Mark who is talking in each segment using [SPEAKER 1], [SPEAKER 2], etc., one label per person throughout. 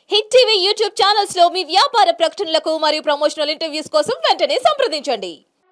[SPEAKER 1] Hit TV YouTube channels లో మీ వ్యాపార ప్రకటనలకు మరియు ప్రమోషనల్ ఇంటర్వ్యూస్ కోసం వెంటనే సంప్రదించండి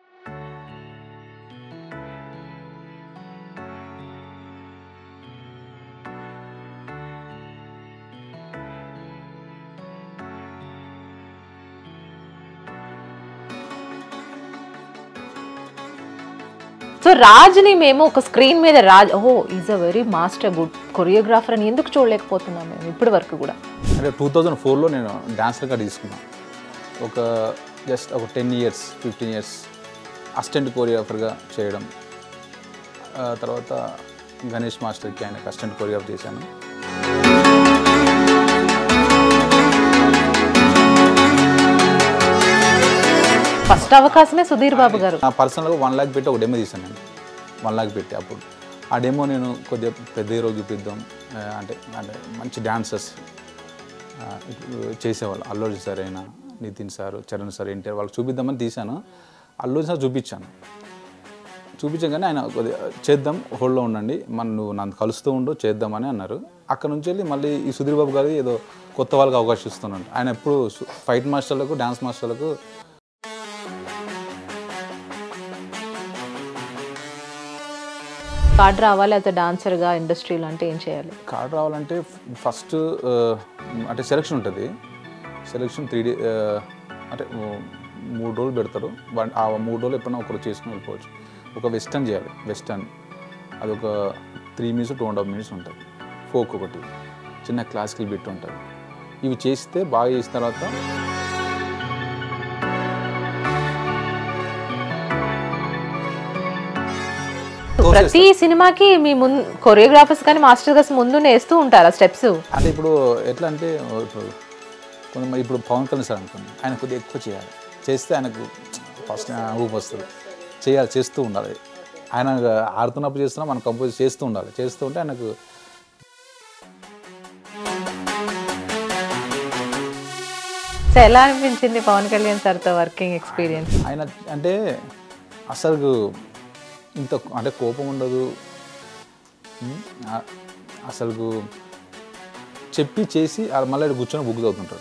[SPEAKER 2] సో రాజ్ని మేము ఒక స్క్రీన్ మీద రాజ్ ఓ is a very master good choreographer అని ఎందుకు చూడలేకపోతున్నాం మేము ఇప్పటి వరకు కూడా
[SPEAKER 3] అంటే టూ థౌజండ్ ఫోర్లో నేను డ్యాన్స్ రికార్డ్ తీసుకున్నాను ఒక జస్ట్ ఒక ten years fifteen years assistant కోరియోగ్రాఫర్గా చేయడం ఆ తర్వాత గణేష్ మాస్టర్కి ఆయనకి అసిస్టెంట్ కోరియోగ్రాఫర్ చేశాను
[SPEAKER 2] ఫస్ట్ అవకాశమే సుధీర్ బాబు గారు
[SPEAKER 3] నా పర్సనల్గా వన్ ల్యాక్ పెట్టి ఒక డెమో తీశాను నేను వన్ ల్యాక్ పెట్టి అప్పుడు ఆ డెమో నేను కొద్దిగా పెద్ద హీరో చూపిద్దాం ఆ, అంటే అంటే మంచి డాన్సర్స్ ఇప్పుడు చేసేవాళ్ళు అల్లు అర్జున్ సార్ అయినా నితిన్ సార్ చరణ్ సార్ ఎన్టీఆర్ వాళ్ళకి చూపిద్దామని తీశాను అల్లు అర్జున్ సార్ చూపించాను చూపించగానే ఆయన కొద్దిగా చేద్దాం హోల్డ్లో ఉండండి మన నువ్వు నన్ను కలుస్తూ ఉండు చేద్దామని అన్నారు అక్కడ నుంచి వెళ్ళి మళ్ళీ ఈ సుధీర్ బాబు గారి ఏదో కొత్త వాళ్ళకి అవకాశం ఇస్తున్నాడు ఆయన ఎప్పుడు సు- ఫైట్ మాస్టర్లకు డ్యాన్స్ మాస్టర్లకు
[SPEAKER 2] కార్డ్ రావాలి అయితే డాన్సర్గా ఇండస్ట్రీలో అంటే ఏం చేయాలి
[SPEAKER 3] కార్డు రావాలంటే ఫస్ట్ ఆ, అంటే సెలక్షన్ ఉంటుంది సెలక్షన్ త్రీ డే అంటే ఓ మూడు రోజులు పెడతారు వన్- ఆ మూడు రోజులు ఎప్పుడైనా ఒకరు చేసుకుని వెళ్ళిపోవచ్చు ఒక వెస్టర్న్ చేయాలి వెస్టర్న్ అది ఒక three minutes two and half minutes ఉంటుంది ఫోక్ ఒకటి చిన్న క్లాసికల్ బిట్ ఉంటుంది ఇవి చేస్తే బాగా చేసిన తర్వాత
[SPEAKER 2] ప్రతి సినిమాకి మీ ముందు కొరియోగ్రాఫర్స్ కానీ మాస్టర్ గారు ముందు వేస్తూ ఉంటారు స్టెప్స్
[SPEAKER 3] అంటే ఇప్పుడు ఎట్లా అంటే ఇప్పుడు కొంతమంది ఇప్పుడు పవన్ కళ్యాణ్ సార్ అనుకోండి ఆయన కొద్దిగా ఎక్కువ చేయాలి చేస్తే ఆయనకు ఫస్ట్ ఊపు వస్తుంది చేయాలి చేస్తూ ఉండాలి ఆయన ఆడుతున్నప్పుడు చేస్తున్నా మనం కంపోజ్ చేస్తూ ఉండాలి చేస్తూ ఉంటే ఆయనకు
[SPEAKER 2] సో ఎలా అనిపించింది పవన్ కళ్యాణ్ సార్తో వర్కింగ్ ఎక్స్పీరియన్స్
[SPEAKER 3] ఆయన అంటే అసలు ఇంత అంటే కోపం ఉండదు ఉమ్, ఆ- అసలు చెప్పి చేసి ఆ మళ్ళీ ఈడ కూర్చొని బుక్ చదువుతుంటారు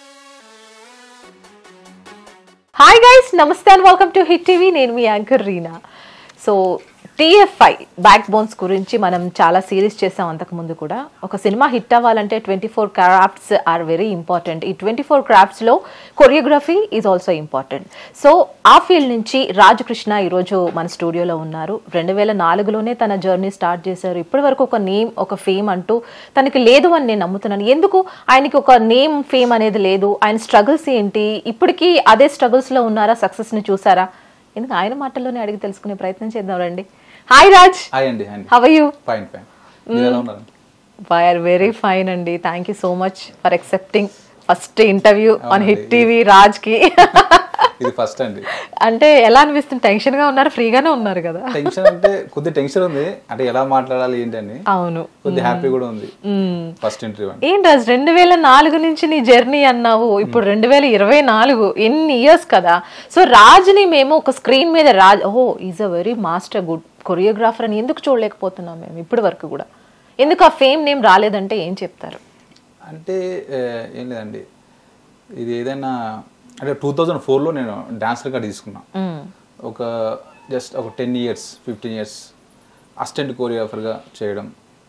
[SPEAKER 2] hi guys namaste and welcome to Hit TV నేను మీ anchor Reena so TFI back bones గురించి మనం చాలా సిరీస్ చేసాం అంతకుముందు కూడా ఒక సినిమా హిట్ అవ్వాలంటే twenty four crafts are very important ఈ ట్వంటీ ఫోర్ క్రాఫ్ట్స్లో choreography is also important so ఆ ఫీల్డ్ నుంచి రాజకృష్ణ ఈరోజు మన స్టూడియోలో ఉన్నారు రెండు వేల నాలుగులోనే తన జర్నీ స్టార్ట్ చేశారు ఇప్పటి వరకు ఒక నేమ్ ఒక ఫేమ్ అంటూ తనకి లేదు అని నేను నమ్ముతున్నాను ఎందుకు ఆయనకి ఒక నేమ్ ఫేమ్ అనేది లేదు ఆయన స్ట్రగుల్స్ ఏంటి ఇప్పటికీ అదే స్ట్రగుల్స్లో ఉన్నారా సక్సెస్ని చూసారా ఎందుకు ఆయన మాటల్లోనే అడిగి తెలుసుకునే ప్రయత్నం చేద్దాం రండి హాయ్ రాజ్
[SPEAKER 3] హాయ్ అండి hi
[SPEAKER 2] how you
[SPEAKER 3] fine fine మీరు ఎలా ఉన్నారు
[SPEAKER 2] వై ఆర్ వెరీ ఫైన్ అండి thank you so much for accepting first interview on Hit TV రాజ్కి
[SPEAKER 3] ఇది ఫస్ట్ అండి
[SPEAKER 2] అంటే ఎలా అనిపిస్తుంది టెన్షన్ గా ఉన్నారు ఫ్రీగానే ఉన్నారు కదా
[SPEAKER 3] టెన్షన్ అంటే కొద్ది టెన్షన్ ఉంది అంటే ఎలా మాట్లాడాలి ఏంటని
[SPEAKER 2] అవును
[SPEAKER 3] కొద్ది హ్యాపీ కూడా ఉంది ఫస్ట్ ఇంటర్వ్యూ అండి
[SPEAKER 2] ఏం రాజ్ రెండు వేల నాలుగు నుంచి నీ జర్నీ అన్నావు ఇప్పుడు రెండు వేల ఇరవై నాలుగు ఎన్ని ఇయర్స్ కదా సో రాజ్ని మేము ఒక స్క్రీన్ మీద రాజ్ ఓ is a very master good choreographer అని ఎందుకు చూడలేకపోతున్నాం మేము ఇప్పటి వరకు కూడా ఎందుకు ఆ ఫేమ్ నేమ్ రాలేదంటే ఏం చెప్తారు
[SPEAKER 3] అంటే ఆ, ఏం లేదండి ఇది ఏదైనా అంటే టూ థౌజండ్ ఫోర్లో నేను డ్యాన్స్ రికార్డ్ తీసుకున్నా ఒక జస్ట్ ఒక ten years fifteen years assistant కోరియోగ్రాఫర్గా చేయడం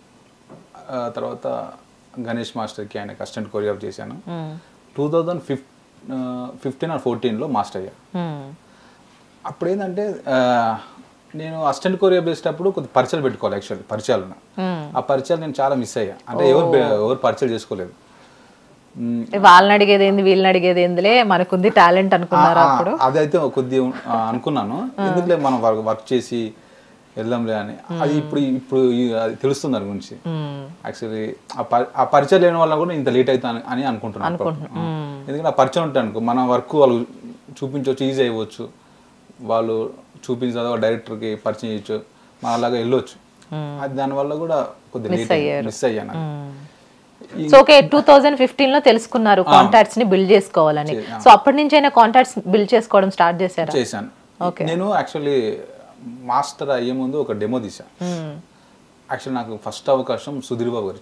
[SPEAKER 3] ఆ తర్వాత గణేష్ మాస్టర్కి ఆయనకి అసిస్టెంట్ కోరియోగ్రాఫర్ చేశాను two thousand fif fifteen or ఫోర్టీన్లో మాస్టర్ అయ్యా అప్పుడు ఏంటంటే ఆ, నేను అసిస్టెంట్ కొరియర్ చేసేటప్పుడు కొద్ది పరిచయాలు పెట్టుకోవాలి యాక్చువల్లీ పరిచయాలు ఉన్నాయి. ఆ పరిచయాలు నేను చాలా మిస్ అయ్యా అంటే ఎవరు బె- ఎవరు పరిచయాలు చేసుకోలేదు మ్,
[SPEAKER 2] వాళ్ళని అడిగేది ఏంది వీళ్ళని అడిగేది ఏందిలే మనకుంది టాలెంట్ అనుకున్నారా
[SPEAKER 3] ఆ,
[SPEAKER 2] అప్పుడు
[SPEAKER 3] అదైతే కొద్ది అనుకున్నాను ఎందుకులే మనం వర్క్ వర్క్ చేసి వెళ్దాంలే అని అది ఇప్పుడు ఇప్పుడు ఈ- అది తెలుస్తుంది దాని గురించి యాక్చువల్లీ ఆ పరి- ఆ పరిచయం లేని వల్ల కూడా ఇంత లేట్ అవుతా అని అనుకుంటున్నాను ఆ. ఎందుకంటే ఆ పరిచయం ఉంటాయి అనుకో మన వర్క్ వాళ్ళు చూపించవచ్చు ఈజీ అయ్యవచ్చు వాళ్ళు చూపించిన తర్వాత డైరెక్టర్కి పరిచయం చేయొచ్చు మన అలాగా వెళ్ళొచ్చు అది దానివల్ల కూడా కొద్దిగా లేట్ మిస్ అయ్యాను
[SPEAKER 2] so okay two thousand fifteen లో తెలుసుకున్నారు కాంటాక్ట్స్ ని బిల్డ్ చేసుకోవాలని సో అప్పటి నుంచి అయినా కాంటాక్ట్స్ బిల్డ్ చేసుకోవడం స్టార్ట్ చేశారా
[SPEAKER 3] చేశాను నేను యాక్చువల్లీ మాస్టర్ అయ్యే ముందు ఒక డెమో తీశాను యాక్చువల్లీ నాకు ఫస్ట్ అవకాశం సుధీర్ బాబు గారు ఇచ్చారు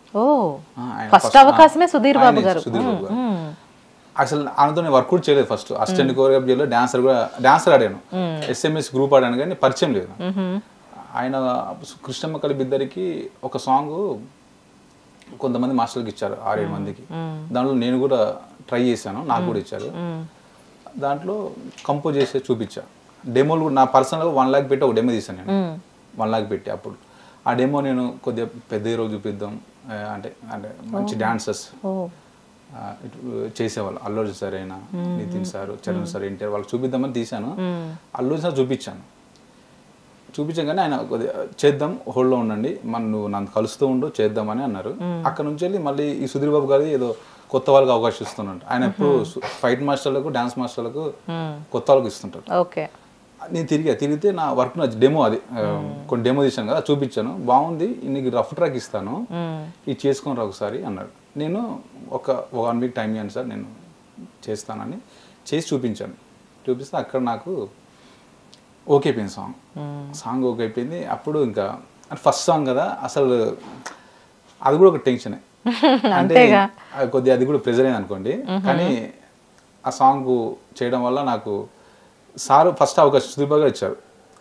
[SPEAKER 2] ఓ
[SPEAKER 3] ఆ, ఆయన
[SPEAKER 2] ఫస్ట్
[SPEAKER 3] first-
[SPEAKER 2] అవకాశమే సుధీర్ బాబు
[SPEAKER 3] ఆయనే,
[SPEAKER 2] గారు
[SPEAKER 3] సుధీర్ బాబు గారు అసలు ఆయనతో నేను వర్క్ కూడా చేయలేదు ఫస్ట్ అసిస్టెంట్ కోరియోగ్రాఫ్ చేయలేదు డాన్సర్ కూడా డాన్సర్ ఆడాను ఎస్ఎంఎస్ గ్రూప్ ఆడాను కానీ పరిచయం లేదు ఆయన కృష్ణమ్మ కలిపిద్దరికి ఒక సాంగ్ కొంతమంది మాస్టర్కి ఇచ్చారు ఆరేడు మందికి దాంట్లో నేను కూడా ట్రై చేశాను నాకు కూడా ఇచ్చారు దాంట్లో కంపోజ్ చేసి చూపించా డెమోలు కూడా నా పర్సనల్గా వన్ లాక్ పెట్టి ఒక డెమో తీసాను నేను వన్ లాక్ పెట్టి అప్పుడు ఆ డెమో నేను కొద్దిగా పెద్ద హీరో చూపిద్దాం ఆ, అంటే అంటే మంచి డాన్సర్స్
[SPEAKER 2] ఓ
[SPEAKER 3] ఇటు చేసేవాళ్ళు అల్లు అర్జున్ సార్ అయినా నితిన్ సార్ చరణ్ సార్ ఎన్టీఆర్ వాళ్ళకి చూపిద్దామని తీశాను అల్లు అర్జున్ సార్ చూపించాను చూపించగానే ఆయన కొద్దిగా చేద్దాం హోల్డ్లో ఉండండి మన నువ్వు నన్ను కలుస్తూ ఉండు చేద్దామని అన్నారు అక్కడ నుంచి వెళ్ళి మళ్ళీ ఈ సుధీర్ బాబు గారి ఏదో కొత్త వాళ్ళకి అవకాశం ఇస్తున్నట్టు ఆయన ఎప్పుడు ఫైట్ మాస్టర్లకు డాన్స్ మాస్టర్లకు కొత్త వాళ్ళకి ఇస్తుంటారు
[SPEAKER 2] ఓకే
[SPEAKER 3] నేను తిరిగా తిరిగితే నా వర్క్ నా డెమో అది ఆ, కొన్ని డెమో తీశాను కదా చూపించాను బాగుంది నీకు రఫ్ ట్రాక్ ఇస్తాను ఇది చేసుకొని రా ఒకసారి అన్నాడు నేను ఒక వన్ వీక్ టైం ఇవ్వండి సార్ నేను చేస్తానని చేసి చూపించాను చూపిస్తే అక్కడ నాకు ఓకే అయిపోయింది సాంగ్ సాంగ్ ఓకే అయిపోయింది అప్పుడు ఇంకా ఫస్ట్ సాంగ్ కదా అసలు అది కూడా ఒక టెన్షనే అంటే అది కొద్దిగా అది కూడా ప్రెజర్ అయింది అనుకోండి కానీ ఆ సాంగ్ చేయడం వల్ల నాకు సార్ ఫస్ట్ అవకాశం సుదీప్ గారు ఇచ్చారు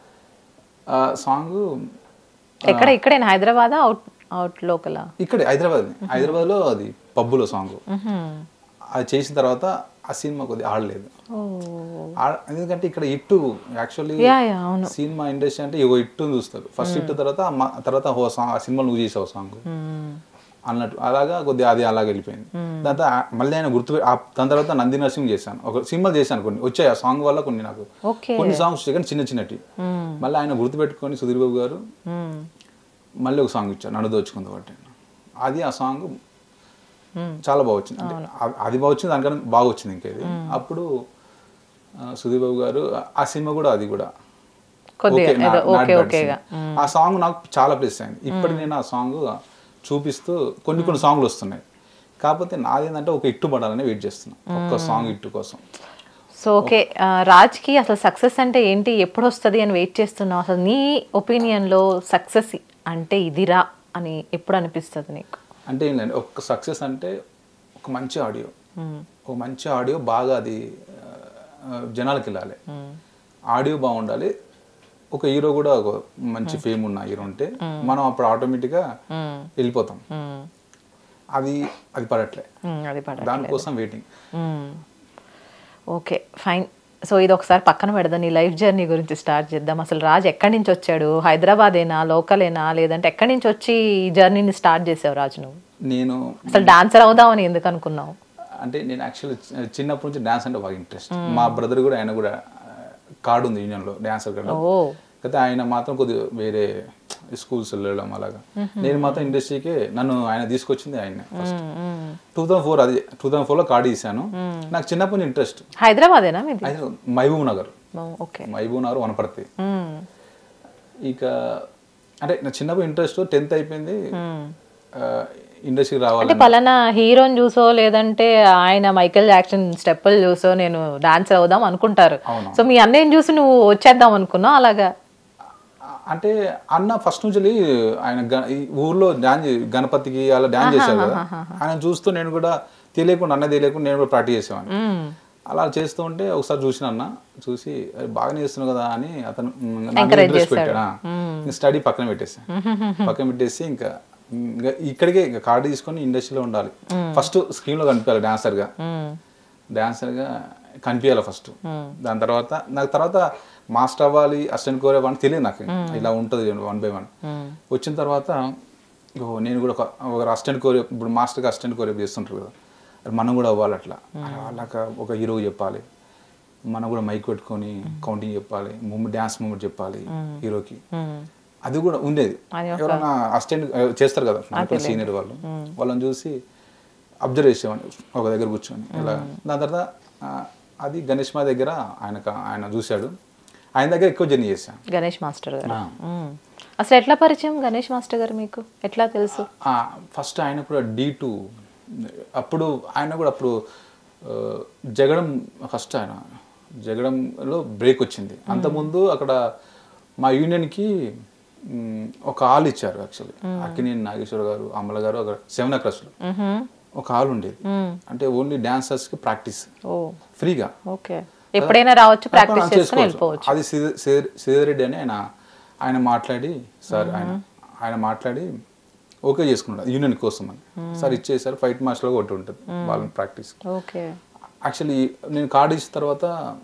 [SPEAKER 3] ఆ సాంగ్
[SPEAKER 2] ఎక్కడ ఇక్కడేనా హైదరాబాద్ అవుట్ అవుట్ లోకల్
[SPEAKER 3] ఇక్కడే హైదరాబాద్ హైదరాబాద్లో అది పబ్బులో సాంగ్ అది చేసిన తర్వాత ఆ సినిమా కొద్దిగా ఆడలేదు
[SPEAKER 2] ఓ
[SPEAKER 3] ఆ- ఎందుకంటే ఇక్కడ ఇట్టు యాక్చువల్లీ
[SPEAKER 2] యా యా అవును
[SPEAKER 3] సినిమా ఇండస్ట్రీ అంటే ఇగో ఇట్టు చూస్తారు ఫస్ట్ ఇట్టు తర్వాత మ- తర్వాత ఓ సాంగ్ ఆ సినిమా నువ్వు చేసావు సాంగ్
[SPEAKER 2] మ్మ్.
[SPEAKER 3] అన్నట్టు అలాగా కొద్దిగా అది అలాగ వెళ్ళిపోయింది దాని తర్వాత మళ్ళీ ఆయన గుర్తు ఆ- దాని తర్వాత నంది నరసింహ చేశాను ఒక సినిమా చేశాను కొన్ని వచ్చాయి ఆ సాంగ్ వల్ల కొన్ని నాకు
[SPEAKER 2] ఓకే
[SPEAKER 3] కొన్ని సాంగ్స్ వచ్చాయి కానీ చిన్న చిన్నటి మళ్ళీ ఆయన గుర్తుపెట్టుకొని సుధీర్ బాబు గారు
[SPEAKER 2] మ్మ్.
[SPEAKER 3] మళ్ళీ ఒక సాంగ్ ఇచ్చారు నన్ను దోచుకుంది ఒకటి అది ఆ సాంగ్ చాలా బాగా వచ్చింది అంటే అ- అది బాగా వచ్చింది దానికన్నా బాగా వచ్చింది ఇంకా ఇది అప్పుడు ఆ, సుధీర్ బాబు గారు ఆ- ఆ సినిమా కూడా అది కూడా
[SPEAKER 2] కొద్దిగా
[SPEAKER 3] ఓకే, నా-
[SPEAKER 2] ఏదో
[SPEAKER 3] not
[SPEAKER 2] ఓకే
[SPEAKER 3] bad
[SPEAKER 2] ఓకేగా
[SPEAKER 3] cinema. ఆ సాంగ్ నాకు చాలా ప్లేస్ అయింది ఇప్పుడు నేను ఆ సాంగ్ చూపిస్తూ కొన్ని కొన్ని సాంగ్లు వస్తున్నాయి కాకపోతే నాది ఏంటంటే ఒక ఇట్టు పడాలని వెయిట్ చేస్తున్నా ఒక్క సాంగ్ ఇట్టు కోసం
[SPEAKER 2] సో ఓకే ఆ, రాజ్కి అసలు సక్సెస్ అంటే ఏంటి ఎప్పుడు వస్తుంది అని వెయిట్ చేస్తున్నావు అసలు నీ ఒపీనియన్లో సక్సెస్ అంటే ఇదిరా అని ఎప్పుడు అనిపిస్తుంది నీకు
[SPEAKER 3] అంటే ఏం లేదు ఒక సక్సెస్ అంటే ఒక మంచి ఆడియో ఒక మంచి ఆడియో బాగా అది ఆ, జనాలకు వెళ్ళాలి ఆడియో బాగుండాలి ఒక హీరో కూడా ఒక మంచి ఫేమ్ ఉన్న హీరో ఉంటే మనం అప్పుడు ఆటోమేటిక్గా వెళ్ళిపోతాం
[SPEAKER 2] మ్మ్.
[SPEAKER 3] అది అది పడట్లే
[SPEAKER 2] మ్మ్, అది పడ
[SPEAKER 3] దానికోసం వెయిటింగ్
[SPEAKER 2] ఓకే ఫైన్ సో ఇది ఒకసారి పక్కన పెడదాం నీ లైఫ్ జర్నీ గురించి స్టార్ట్ చేద్దాం అసలు రాజ్ ఎక్కడి నుంచి వచ్చాడు హైదరాబాదేనా లోకలేనా లేదంటే ఎక్కడి నుంచి వచ్చి ఈ జర్నీని స్టార్ట్ చేసావు రాజు నువ్వు
[SPEAKER 3] నేను
[SPEAKER 2] అసలు డాన్సర్ అవుదామని ఎందుకు అనుకున్నావు
[SPEAKER 3] అంటే నేను యాక్చువల్లీ చిన్నప్పటి నుంచి డాన్స్ అంటే బాగా ఇంట్రెస్ట్ మా బ్రదర్ కూడా ఆయన కూడా కార్డు ఉంది యూనియన్లో డాన్సర్ కార్డు
[SPEAKER 2] ఓ
[SPEAKER 3] అయితే ఆయన మాత్రం కొద్దిగా వేరే స్కూల్స్ వెళ్ళడం అలాగా నేను మాత్రం ఇండస్ట్రీకి నన్ను ఆయన తీసుకొచ్చింది ఆయన ఫస్ట్ టూ థౌసండ్ ఫోర్ అది టూ థౌసండ్ ఫోర్లో కార్డు ఇచ్చాను నాకు చిన్నప్పటి నుంచి ఇంట్రెస్ట్
[SPEAKER 2] హైదరాబాదేనా మీది
[SPEAKER 3] అయితే Mahabubnagar
[SPEAKER 2] oh, okay
[SPEAKER 3] Mahabubnagar Wanaparthy
[SPEAKER 2] hmm.
[SPEAKER 3] ఇక అంటే నా చిన్నప్పుడు ఇంట్రెస్ట్ టెన్త్ అయిపోయింది ఇండస్ట్రీకి రావాలి
[SPEAKER 2] అంటే పలానా హీరోని చూసో లేదంటే ఆయన మైకేల్ జాక్సన్ స్టెప్పులు చూసో నేను డాన్సర్ అవుదాం అనుకుంటారు
[SPEAKER 3] అవును.
[SPEAKER 2] సో మీ అన్నయ్యని చూసి నువ్వు వచ్చేద్దాం అనుకున్నావు అలాగా
[SPEAKER 3] అంటే అన్న ఫస్ట్ నుంచి వెళ్ళి ఆయన గ- ఈ ఊర్లో డాన్స్ గణపతికి అలా డాన్స్ చేశారు కదా ఆయన చూస్తూ నేను కూడా తెలియకుండా అన్న తెలియకుండా నేను కూడా ప్రాక్టీస్ చేసేవాడిని
[SPEAKER 2] మ్మ్.
[SPEAKER 3] అలా చేస్తూ ఉంటే ఒకసారి చూసిన అన్న చూసి "అరే, బాగానే చేస్తున్నావు కదా అని అతను ఇంట్రెస్ట్ పెట్టాడు స్టడీ పక్కన పెట్టేసి పక్కన పెట్టేసి ఇంకా ఇంకా ఇక్కడికే ఇంకా కార్డు తీసుకొని ఇండస్ట్రీలో ఉండాలి ఫస్ట్ స్క్రీన్ లో కనిపించాలి డాన్సర్ గా
[SPEAKER 2] మ్మ్.
[SPEAKER 3] డాన్సర్ గా కనిపించాలి ఫస్ట్ దాని తర్వాత నాకు తర్వాత మాస్టర్ అవ్వాలి అసిస్టెంట్ కోరే అని తెలియదు నాకు ఇలా ఉంటుంది వన్ బై వన్ వచ్చిన తర్వాత ఓ నేను కూడా ఒక- ఒక అసిస్టెంట్ కోరే ఇప్పుడు మాస్టర్కి అసిస్టెంట్ కోరే చేస్తుంటారు కదా అది మనం కూడా అవ్వాలి అట్లా అలాగ ఒక హీరో చెప్పాలి మనం కూడా మైక్ పెట్టుకొని కౌంటింగ్ చెప్పాలి మూమెంట్ డ్యాన్స్ మూమెంట్ చెప్పాలి హీరోకి
[SPEAKER 2] మ్మ్.
[SPEAKER 3] అది కూడా ఉండేది
[SPEAKER 2] అది
[SPEAKER 3] ఎవరైనా అసిస్టెంట్ చేస్తారు కదా సీనియర్ వాళ్ళు వాళ్ళని చూసి అబ్జర్వ్ చేసేవాడిని ఒక దగ్గర కూర్చొని ఇలా దాని తర్వాత ఆ, అది గణేష్ మా దగ్గర ఆయన ఆయన చూశాడు ఆయన దగ్గర ఎక్కువ జర్నీ చేశాను
[SPEAKER 2] గణేష్ మాస్టర్ గారు
[SPEAKER 3] ఆ.
[SPEAKER 2] మ్మ్. అసలు ఎట్లా పరిచయం గణేష్ మాస్టర్ గారు మీకు ఎట్లా తెలుసు
[SPEAKER 3] ఫస్ట్ ఆయన కూడా డీ టూ అప్పుడు ఆయన కూడా అప్పుడు ఆ, జగడం ఫస్ట్ ఆయన జగడంలో బ్రేక్ వచ్చింది అంతకుముందు అక్కడ మా యూనియన్కి మ్, ఒక హాల్ ఇచ్చారు యాక్చువల్లీ అక్కినేని నాగేశ్వర గారు అమల గారు ఒక సెవెన్ అక్రస్లో ఒక హాల్ ఉండేది అంటే ఓన్లీ డాన్సర్స్కి ప్రాక్టీస్
[SPEAKER 2] ఓ
[SPEAKER 3] ఫ్రీగా
[SPEAKER 2] ఓకే ఎప్పుడైనా రావచ్చు ప్రాక్టీస్
[SPEAKER 3] మనం
[SPEAKER 2] చేసుకుని
[SPEAKER 3] చేసుకోవచ్చు.
[SPEAKER 2] వెళ్ళిపోవచ్చు
[SPEAKER 3] అది శ్రీ- శ్రీ- శ్రీధర్ రెడ్డి అని ఆయన ఆయన మాట్లాడి సార్ ఆయన ఆయన మాట్లాడి ఓకే చేసుకున్నాడు యూనియన్ కోసం అని సార్ ఇచ్చేసారు ఫైట్ మాస్టర్లో ఒకటి ఉంటుంది వాళ్ళని ప్రాక్టీస్
[SPEAKER 2] ఓకే
[SPEAKER 3] యాక్చువల్లీ నేను కార్డు ఇచ్చిన తర్వాత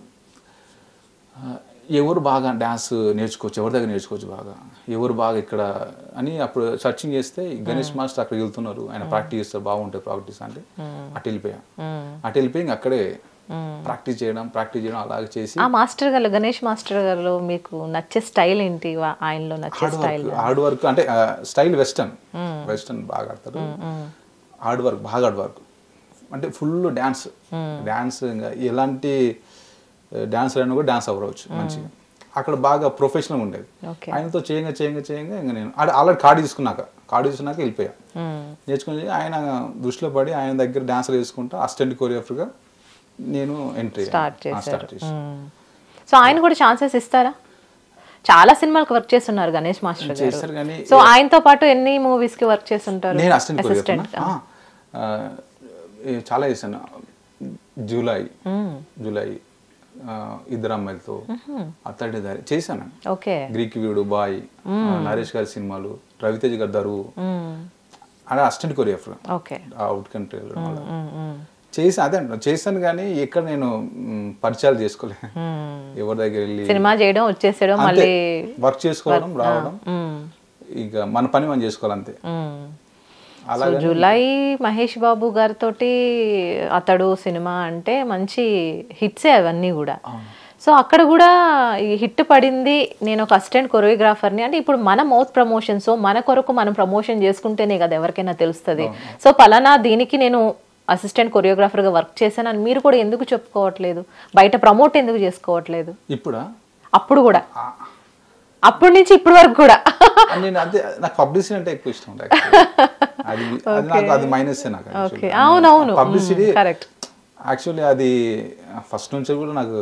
[SPEAKER 3] ఆ, ఎవరు బాగా డ్యాన్స్ నేర్చుకోవచ్చు ఎవరి దగ్గర నేర్చుకోవచ్చు బాగా ఎవరు బాగా ఇక్కడ అని అప్పుడు సర్చింగ్ చేస్తే ఈ గణేష్ మాస్టర్ అక్కడికి వెళ్తున్నారు ఆయన ప్రాక్టీస్ చేస్తారు బాగుంటుంది ప్రాక్టీస్ అంటే అటు వెళ్ళిపోయా అటు వెళ్ళిపోయి ఇంక అక్కడే ప్రాక్టీస్ చేయడం ప్రాక్టీస్ చేయడం అలాగే చేసి
[SPEAKER 2] ఆ మాస్టర్ గారు గణేష్ మాస్టర్ గారు మీకు నచ్చే స్టైల్ ఏంటి వా- ఆయనలో నచ్చే
[SPEAKER 3] hard
[SPEAKER 2] style
[SPEAKER 3] work hard work అంటే స్టైల్ వెస్టర్న్ వెస్టర్న్ బాగా ఆడతారు హార్డ్ వర్క్ బాగా హార్డ్ వర్క్ అంటే ఫుల్ డ్యాన్స్ డ్యాన్స్ ఇంకా ఎలాంటి డ్యాన్స్ అయినా కూడా డ్యాన్స్ అవ్వచ్చు మంచిగా అక్కడ బాగా ప్రొఫెషనల్ ఉండేది
[SPEAKER 2] ఓకే
[SPEAKER 3] ఆయనతో చేయంగా చేయంగా చేయంగా ఇంకా నేను ఆల్రెడీ కార్డు తీసుకున్నాక కార్డు తీసుకున్నాక వెళ్ళిపోయా నేర్చుకుని ఆయన దృష్టిలో పడి ఆయన దగ్గర డాన్సర్ వేసుకుంటా అసిస్టెంట్ కొరియోగ్రఫర్గా నేను ఎంట్రీ
[SPEAKER 2] స్టార్ట్
[SPEAKER 3] స్టార్ట్
[SPEAKER 2] చేశారు సో ఆయన కూడా ఛాన్సెస్ ఇస్తారా చాలా సినిమాలకు వర్క్ చేస్తున్నారు గణేష్ మాస్టర్ గారు
[SPEAKER 3] చేస్తారు కానీ
[SPEAKER 2] సో ఆయనతో పాటు ఎన్ని మూవీస్ కి వర్క్ చేస్తుంటారు
[SPEAKER 3] నేను అసిస్టెంట్
[SPEAKER 2] అసిస్టెంట్
[SPEAKER 3] కొరియోగ్రఫర్ చాలా చేశాను జూలై జూలై ఆ, ఇద్దరు అమ్మాయిలతో అత్తడి దారి చేశాను
[SPEAKER 2] ఓకే
[SPEAKER 3] గ్రీక్ వీడు బాయ్ నరేష్ గారి సినిమాలు రవితేజ్ గారి దరువు అలా assistant choreographer
[SPEAKER 2] okay
[SPEAKER 3] out country వెళ్ళడం వల్ల చేసి అదే అంటున్నా చేశాను కానీ ఎక్కడ నేను మ్, పరిచయాలు చేసుకోలే ఎవరి దగ్గర వెళ్ళి
[SPEAKER 2] సినిమా చేయడం వచ్చేసేయడం మళ్ళీ
[SPEAKER 3] వర్క్ చేసుకోవడం రావడం ఇక మన పని మనం చేసుకోవాలి అంతే
[SPEAKER 2] సో జూలై మహేష్ బాబు గారితో అతడు సినిమా అంటే మంచి హిట్సే అవన్నీ కూడా సో అక్కడ కూడా ఈ హిట్ పడింది నేను ఒక అసిస్టెంట్ కొరియోగ్రాఫర్ని అంటే ఇప్పుడు మన మౌత్ ప్రమోషన్స్ మన కొరకు మనం ప్రమోషన్ చేసుకుంటేనే కదా ఎవరికైనా తెలుస్తుంది సో పలానా దీనికి నేను అసిస్టెంట్ కొరియోగ్రాఫర్గా వర్క్ చేశానని మీరు కూడా ఎందుకు చెప్పుకోవట్లేదు బయట ప్రమోట్ ఎందుకు చేసుకోవట్లేదు
[SPEAKER 3] ఇప్పుడా
[SPEAKER 2] అప్పుడు కూడా అప్పటి నుంచి ఇప్పటి వరకు కూడా
[SPEAKER 3] నేను అదే నాకు పబ్లిసిటీ అంటే ఎక్కువ ఇష్టం ఉంటుంది actually. అది అది నాకు అది మైనస్ నాకు
[SPEAKER 2] Okay. అవునవును.
[SPEAKER 3] Publicity
[SPEAKER 2] Mm, correct.
[SPEAKER 3] యాక్చువల్లీ అది ఫస్ట్ నుంచి కూడా నాకు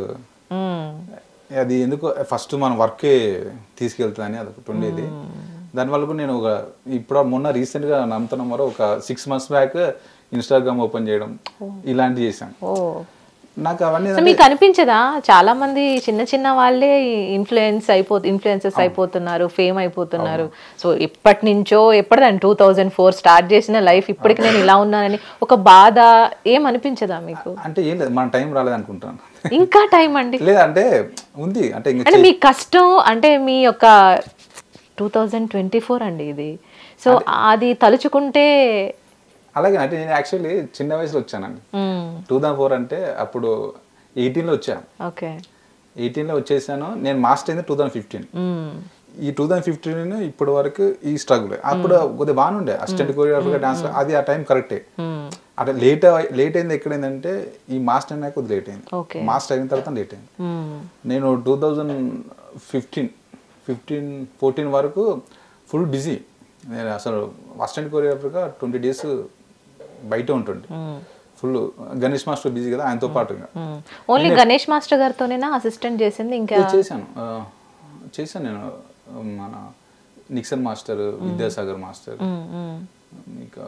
[SPEAKER 3] అది ఎందుకో ఫస్ట్ మన వర్కే తీసుకెళ్తుందని అది ఒకటి ఉండేది దానివల్ల కూడా నేను ఒక ఇప్పుడు మొన్న రీసెంట్గా నమ్ముతున్న మరో ఒక six months back Instagram open చేయడం ఇలాంటివి చేశాను
[SPEAKER 2] ఓ
[SPEAKER 3] నాకు అవన్నీ
[SPEAKER 2] సో మీకు అనిపించదా చాలా మంది చిన్న చిన్న వాళ్ళే ఇన్ఫ్లుయెన్స్ అయిపో ఇన్ఫ్లుయెన్సెస్ అయిపోతున్నారు ఫేమ్ అయిపోతున్నారు సో ఎప్పటి నుంచో ఎప్పటిదని టూ థౌజండ్ ఫోర్ స్టార్ట్ చేసిన లైఫ్ ఇప్పటికి నేను ఇలా ఉన్నానని ఒక బాధ ఏం అనిపించదా మీకు
[SPEAKER 3] అంటే ఏం లేదు మన టైం రాలేదనుకుంటాను
[SPEAKER 2] ఇంకా టైం అండి
[SPEAKER 3] లేదంటే ఉంది అంటే ఇంకా
[SPEAKER 2] అంటే మీ కష్టం అంటే మీ యొక్క టూ థౌజండ్ ట్వంటీ ఫోర్ అండి ఇది సో అది తలుచుకుంటే
[SPEAKER 3] అలాగే అంటే నేను యాక్చువల్లీ చిన్న వయసులో వచ్చానండి టూ థౌసండ్ ఫోర్ అంటే అప్పుడు ఎయిటీన్లో వచ్చాను
[SPEAKER 2] ఓకే
[SPEAKER 3] ఎయిటీన్లో వచ్చేసాను నేను మాస్టర్ అయింది టూ థౌసండ్ ఫిఫ్టీన్ ఈ టూ థౌసండ్ ఫిఫ్టీన్ ఇప్పటి వరకు ఈ స్ట్రగుల్ అప్పుడు కొద్దిగా బాగానే ఉండే అసిస్టెంట్ కొరియోగ్రాఫర్ డాన్స్ అది ఆ టైం కరెక్టే అంటే లేట్ లేట్ అయింది ఎక్కడైందంటే ఈ మాస్టర్ అయినా కొద్దిగా లేట్
[SPEAKER 2] Okay.
[SPEAKER 3] అయింది మాస్టర్ అయిన తర్వాత లేట్ అయింది నేను two thousand fifteen fifteen fourteen వరకు ఫుల్ బిజీ నేను అసలు అసిస్టెంట్ కొరియోగ్రాఫర్గా ట్వంటీ డేస్ బయట ఉంటుండే ఫుల్ గణేష్ మాస్టర్ బిజీ కదా ఆయనతో పాటు ఇంకా
[SPEAKER 2] ఓన్లీ గణేష్ మాస్టర్ గారితోనేనా అసిస్టెంట్ చేసింది ఇంకా
[SPEAKER 3] ఇది చేశాను ఆ, చేశాను నేను ఆ, మన నిక్సన్ మాస్టర్ విద్యాసాగర్ మాస్టర్ ఇంకా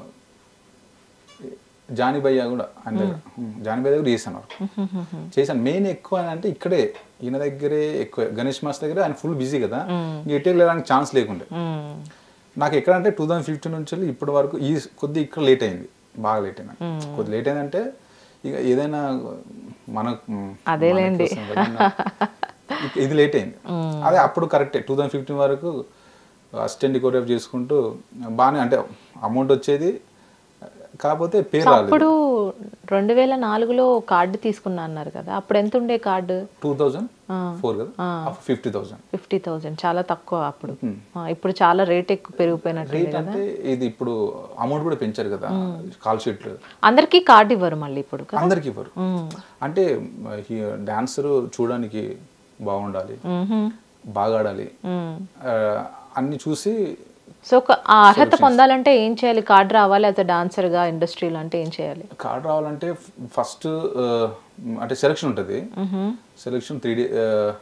[SPEAKER 3] జానీ భయ్య కూడా ఆయన దగ్గర జానీ భయ్య దగ్గర చేశాను వర్క్ చేశాను మెయిన్ ఎక్కువ అని అంటే ఇక్కడే ఈయన దగ్గరే ఎక్కువ గణేష్ మాస్టర్ దగ్గర ఆయన ఫుల్ బిజీ కదా ఇంక ఎటు వెళ్ళడానికి ఛాన్స్ లేకుండే నాకు ఎక్కడ అంటే టూ థౌసండ్ ఫిఫ్టీన్ నుంచి వెళ్ళి ఇప్పటి వరకు ఈ కొద్ది ఇక్కడ లేట్ అయింది బాగా లేట్ అయింది కొద్ది లేట్ అయిందంటే ఇక ఏదైనా మన
[SPEAKER 2] అదేలేండి.
[SPEAKER 3] మన కోసం ఏదైనా- ఇక ఇది లేట్ అయింది అదే అప్పుడు కరెక్టే టూ థౌసండ్ ఫిఫ్టీన్ వరకు అసిస్టెంట్ కొరియోగ్రాఫ్ చేసుకుంటూ బాగానే అంటే అమౌంట్ వచ్చేది కాకపోతే పేరు రాలేదు
[SPEAKER 2] అప్పుడు రెండు వేల నాలుగులో కార్డు తీసుకున్నా అన్నారు కదా అప్పుడు ఎంత ఉండే కార్డు
[SPEAKER 3] టూ థౌజండ్ ఫోర్ కదా ఫిఫ్టీ థౌసండ్
[SPEAKER 2] ఫిఫ్టీ థౌజండ్ చాలా తక్కువ అప్పుడు ఆ, ఇప్పుడు చాలా రేట్ ఎక్కువ పెరిగిపోయినట్టు
[SPEAKER 3] రేట్ అంటే ఇది ఇప్పుడు అమౌంట్ కూడా పెంచారు కదా కాల్ షీట్లు
[SPEAKER 2] అందరికీ కార్డు ఇవ్వరు మళ్ళీ ఇప్పుడు కదా
[SPEAKER 3] అందరికి ఇవ్వరు అంటే డాన్సర్ చూడడానికి బాగుండాలి బాగా ఆడాలి ఆ, అన్ని చూసి
[SPEAKER 2] సో ఒక ఆ అర్హత పొందాలంటే ఏం చేయాలి కార్డు రావాలి యాజ్ అ డాన్సర్ గా ఇండస్ట్రీలో అంటే ఏం చేయాలి
[SPEAKER 3] కార్డ్ రావాలంటే ఫస్ట్ అంటే సెలక్షన్ ఉంటుంది సెలక్షన్ త్రీ డే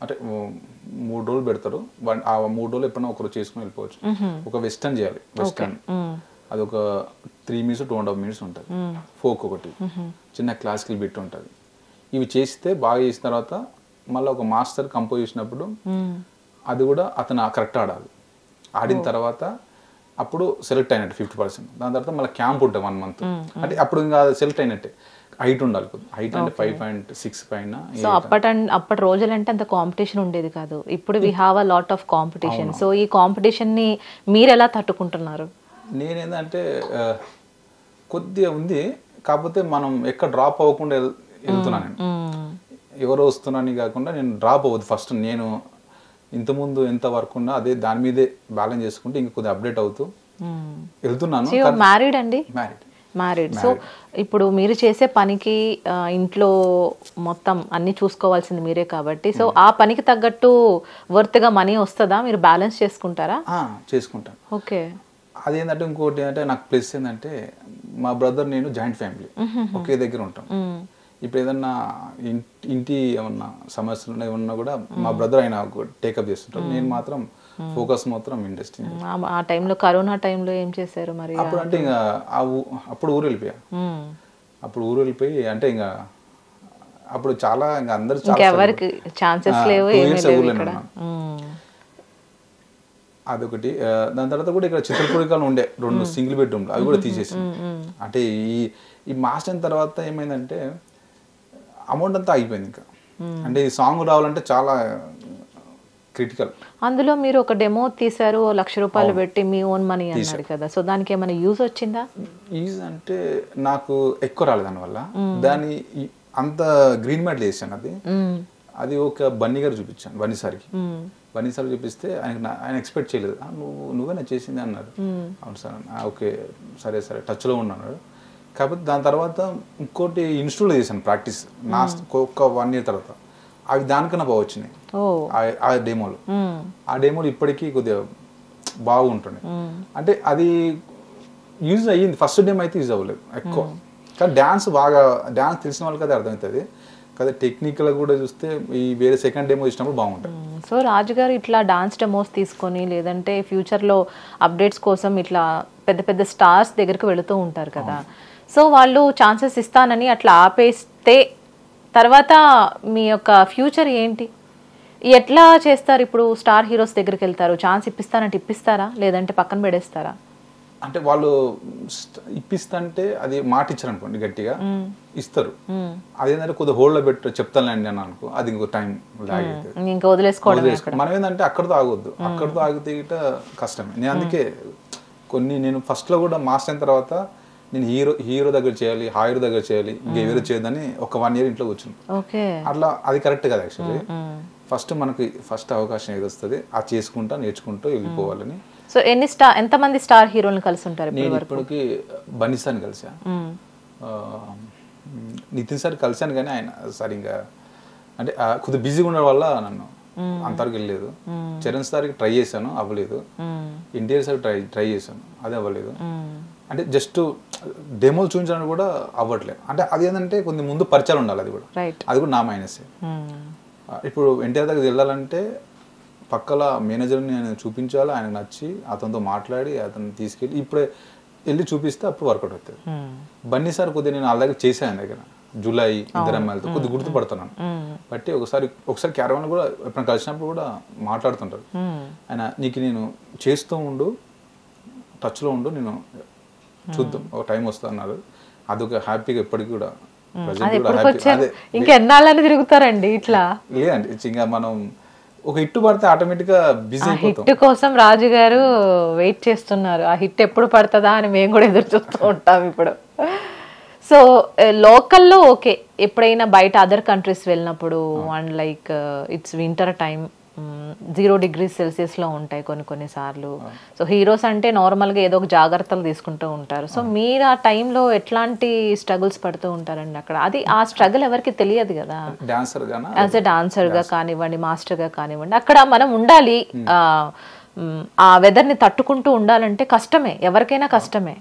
[SPEAKER 3] అంటే ము- మూడు రోజులు పెడతారు వన్- ఆ మూడు రోజులు ఎప్పుడైనా ఒకరు చేసుకుని వెళ్ళిపోవచ్చు ఒక వెస్టర్న్ చేయాలి వెస్టర్న్ అది ఒక three minutes two and half minutes ఉంటుంది ఫోక్ ఒకటి చిన్న క్లాసికల్ బిట్ ఉంటుంది ఇవి చేస్తే బాగా చేసిన తర్వాత మళ్ళీ ఒక మాస్టర్ కంపోజ్ చేసినప్పుడు అది కూడా అతను కరెక్ట్ ఆడాలి ఆడిన తర్వాత అప్పుడు సెలెక్ట్ అయినట్టు ఫిఫ్టీ పర్సెంట్ దాని తర్వాత మళ్ళీ క్యాంప్ ఉంటుంది వన్ మంత్ అంటే అప్పుడు ఇంకా సెలెక్ట్ అయినట్టే హైట్ ఉండాలి హైట్ అంటే ఫైవ్ పాయింట్ సిక్స్ పైన
[SPEAKER 2] సో అప్పటి అప్పటి రోజులంటే అంత కాంపిటీషన్ ఉండేది కాదు ఇప్పుడు we have a lot of competition so ఈ కాంపిటీషన్ ని మీరు ఎలా తట్టుకుంటున్నారు
[SPEAKER 3] నేనేందంటే ఆ, కొద్దిగా ఉంది కాకపోతే మనం ఎక్కడ డ్రాప్ అవ్వకుండా వెళ్- వెళ్తున్నాను నేను ఎవరో వస్తున్నానని కాకుండా నేను డ్రాప్ అవ్వద్దు ఫస్ట్ నేను ఇంతకుముందు ఎంత వర్క్ ఉన్నా అదే దాని మీదే బ్యాలెన్స్ చేసుకుంటే ఇంక కొద్దిగా అప్డేట్ అవుతూ వెళ్తున్నాను
[SPEAKER 2] మ్యారీడ్ అండి
[SPEAKER 3] మ్యారీడ్
[SPEAKER 2] మ్యారీడ్ సో ఇప్పుడు మీరు చేసే పనికి ఆ, ఇంట్లో మొత్తం అన్ని చూసుకోవాల్సింది మీరే కాబట్టి సో ఆ పనికి తగ్గట్టు వర్త్గా మనీ వస్తుందా మీరు బ్యాలెన్స్ చేసుకుంటారా
[SPEAKER 3] చేసుకుంటాను
[SPEAKER 2] ఓకే
[SPEAKER 3] అదేంటంటే ఇంకోటి అంటే నాకు ప్లస్ ఏంటంటే మా బ్రదర్ నేను జాయింట్ ఫ్యామిలీ ఒకే దగ్గర ఉంటాం ఇప్పుడు ఏదన్నా ఇన్- ఇంటి ఏమన్నా సమస్యలు ఉన్నాయి ఏమన్నా కూడా మా బ్రదర్ ఆయన టేకప్ చేస్తుంటారు నేను మాత్రం ఫోకస్ మాత్రం ఇండస్ట్రీ
[SPEAKER 2] ఆ- ఆ టైంలో కరోనా టైంలో ఏం చేశారు మరి
[SPEAKER 3] అప్పుడు అంటే ఇంకా ఆ ఊ- అప్పుడు ఊరు వెళ్ళిపోయా
[SPEAKER 2] మ్మ్.
[SPEAKER 3] అప్పుడు ఊరు వెళ్ళిపోయి అంటే ఇంకా అప్పుడు చాలా ఇంకా అందరు చాలా
[SPEAKER 2] ఇంకెవరికి ఛాన్సెస్
[SPEAKER 3] ఆ,
[SPEAKER 2] లేవు
[SPEAKER 3] two
[SPEAKER 2] ఏమీ
[SPEAKER 3] years
[SPEAKER 2] లేవు
[SPEAKER 3] ఊర్లోనే
[SPEAKER 2] ఇక్కడ
[SPEAKER 3] ఉన్నాను.
[SPEAKER 2] మ్మ్.
[SPEAKER 3] అదొకటి ఆ, దాని తర్వాత కూడా ఇక్కడ చిత్రపూరికాలు ఉండే రెండు సింగిల్ బెడ్రూమ్లు అవి కూడా తీసేసి అంటే ఈ ఈ మాస్ అయిన తర్వాత ఏమైందంటే అమౌంట్ అంతా ఆగిపోయింది ఇంకా అంటే ఈ సాంగ్ రావాలంటే చాలా క్రిటికల్
[SPEAKER 2] అందులో మీరు ఒక డెమో తీశారు ఓ లక్ష రూపాయలు పెట్టి మీ ఓన్ మనీ అన్నాడు కదా సో దానికి ఏమైనా యూజ్ వచ్చిందా
[SPEAKER 3] ఈజ్ అంటే నాకు ఎక్కువ రాలేదు దానివల్ల దాన్ని ఈ- అంత గ్రీన్ మ్యాట్ వేసాను అది
[SPEAKER 2] మ్మ్.
[SPEAKER 3] అది ఒక బన్నీ గారు చూపించాను బన్నీ సార్కి బన్నీ సార్ చూపిస్తే ఆయన నా- ఆయన ఎక్స్పెక్ట్ చేయలేదు "ఆ, నువ్వు నువ్వేనా చేసింది అన్నారు అవును సార్ అన్న. "ఆ, ఓకే సరే సరే టచ్లో ఉన్నాడు కాకపోతే దాని తర్వాత ఇంకోటి ఇన్స్టిట్యూట్లో చేశాను ప్రాక్టీస్ నా ఒక వన్ ఇయర్ తర్వాత అవి దానికన్నా బాగా వచ్చినాయి
[SPEAKER 2] ఓ
[SPEAKER 3] ఆ- ఆ డెమోలు
[SPEAKER 2] మ్మ్.
[SPEAKER 3] ఆ డెమోలు ఇప్పటికీ కొద్దిగా బాగుంటుండే అంటే అది యూజ్ అయ్యింది ఫస్ట్ డేమ్ అయితే యూజ్ అవ్వలేదు ఎక్కువ కానీ డ్యాన్స్ బాగా డ్యాన్స్ తెలిసిన వాళ్ళకి అది అర్థమవుతుంది కదా టెక్నికల్ కూడా చూస్తే ఈ వేరే సెకండ్ డేమో ఇచ్చినప్పుడు బాగుంటుంది
[SPEAKER 2] సో రాజు గారు ఇట్లా డాన్స్ డెమోస్ తీసుకొని లేదంటే ఫ్యూచర్లో అప్డేట్స్ కోసం ఇట్లా పెద్ద పెద్ద స్టార్స్ దగ్గరికి వెళుతూ ఉంటారు కదా సో వాళ్ళు ఛాన్సెస్ ఇస్తానని అట్లా ఆపేస్తే తర్వాత మీ యొక్క ఫ్యూచర్ ఏంటి ఎట్లా చేస్తారు ఇప్పుడు స్టార్ హీరోస్ దగ్గరికి వెళ్తారు ఛాన్స్ ఇప్పిస్తానంటే ఇప్పిస్తారా లేదంటే పక్కన పెడేస్తారా
[SPEAKER 3] అంటే వాళ్ళు స్ట్- ఇప్పిస్తంటే అది మాట ఇచ్చారు అనుకోండి గట్టిగా ఇస్తారు అదేంటంటే కొద్దిగా హోల్డ్ లో పెట్టు చెప్తానండి అని అనుకో అది ఇంకో టైం లాగ్ అవుతుంది
[SPEAKER 2] ఇంకా వదిలేసుకోవడం
[SPEAKER 3] వదిలేసుకో. మనం ఏంటంటే అక్కడితో ఆగొద్దు అక్కడితో ఆగితే గిట కష్టమే నేను అందుకే కొన్ని నేను ఫస్ట్ లో కూడా మాస్టర్ అయిన తర్వాత నేను హీరో హీరో దగ్గర చేయాలి హీరో దగ్గర చేయాలి ఇంకా ఎవరు చేయదని ఒక వన్ ఇయర్ ఇంట్లో కూర్చున్నాను
[SPEAKER 2] ఓకే
[SPEAKER 3] అట్లా అది కరెక్ట్ కదా యాక్చువల్లీ ఫస్ట్ మనకి ఫస్ట్ అవకాశం ఏది వస్తుంది అది చేసుకుంటా నేర్చుకుంటూ వెళ్ళిపోవాలని
[SPEAKER 2] సో ఎన్ని స్టార్ ఎంతమంది స్టార్ హీరోలను కలిసి ఉంటారు ఇప్పుడు
[SPEAKER 3] నేను ఇప్పటికి బనిసాని కలిసా
[SPEAKER 2] మ్మ్.
[SPEAKER 3] ఆ, నితిన్ సార్ కలిశాను కానీ ఆయన సరిగ్గా అంటే ఆ, కొద్దిగా బిజీగా ఉండడం వల్ల నన్ను అంతవరకు వెళ్ళలేదు చరణ్ సార్కి ట్రై చేశాను అవ్వలేదు
[SPEAKER 2] hmm.
[SPEAKER 3] NTR sir try try చేశాను అది అవ్వలేదు
[SPEAKER 2] మ్మ్.
[SPEAKER 3] అంటే జస్ట్ డెమోలు చూపించడానికి కూడా అవ్వట్లేదు అంటే అది ఏంటంటే కొన్ని ముందు పరిచయాలు ఉండాలి అది కూడా
[SPEAKER 2] రైట్
[SPEAKER 3] అది కూడా నా మైనసే
[SPEAKER 2] మ్మ్.
[SPEAKER 3] ఆ, ఇప్పుడు ఎన్టీఆర్ దగ్గరికి వెళ్ళాలంటే పక్కల మేనేజర్ని నేను చూపించాలి ఆయనకు నచ్చి అతనితో మాట్లాడి అతన్ని తీసుకెళ్ళి ఇప్పుడే వెళ్ళి చూపిస్తే అప్పుడు వర్కౌట్ అవుతుంది
[SPEAKER 2] మ్మ్.
[SPEAKER 3] బన్నీ సార్ కొద్దిగా నేను అలాగే చేశాను ఆయన దగ్గర జూలై ఇద్దరు అమ్మాయిలతో కొద్దిగా గుర్తుపడుతున్నాను
[SPEAKER 2] మ్మ్.
[SPEAKER 3] బట్టి ఒకసారి ఒకసారి క్యారవాన్ కూడా ఎప్పుడైనా కలిసినప్పుడు కూడా మాట్లాడుతుంటారు
[SPEAKER 2] మ్మ్.
[SPEAKER 3] ఆయన నీకు నేను చేస్తూ ఉండు టచ్లో ఉండు నేను చూద్దాం ఒక టైం వస్తా అన్నారు అదొక హ్యాపీగా ఎప్పటికీ కూడా present
[SPEAKER 2] అది
[SPEAKER 3] కూడా
[SPEAKER 2] ఎప్పుడు
[SPEAKER 3] happy.
[SPEAKER 2] వచ్చారు
[SPEAKER 3] అదే
[SPEAKER 2] ఇంకెన్నాళ్ళని తిరుగుతారండి ఇట్లా
[SPEAKER 3] లేదండి ఇంకా మనం ఒక హిట్ పడితే ఆటోమేటిక్గా బిజీ
[SPEAKER 2] ఆ
[SPEAKER 3] అయిపోతాం
[SPEAKER 2] హిట్ కోసం రాజు గారు వెయిట్ చేస్తున్నారు ఆ హిట్ ఎప్పుడు పడుతుందా అని మేము కూడా ఎదురు చూస్తూ ఉంటాం ఇప్పుడు సో లోకల్లో ఓకే ఎప్పుడైనా బయట అదర్ కంట్రీస్ వెళ్ళినప్పుడు and like it's winter time zero degree సెల్సియస్లో ఉంటాయి కొన్ని కొన్ని సార్లు సో హీరోస్ అంటే నార్మల్గా ఏదో ఒక జాగ్రత్తలు తీసుకుంటూ ఉంటారు సో మీరు ఆ టైంలో ఎట్లాంటి స్ట్రగుల్స్ పడుతూ ఉంటారండి అక్కడ అది ఆ స్ట్రగుల్ ఎవరికి తెలియదు కదా
[SPEAKER 3] డాన్సర్ గానా
[SPEAKER 2] యాజ్ ఎ డాన్సర్ గా కానివ్వండి మాస్టర్ గా కానివ్వండి అక్కడ మనం ఉండాలి ఆ, మ్, ఆ వెదర్ ని తట్టుకుంటూ ఉండాలంటే కష్టమే ఎవరికైనా కష్టమే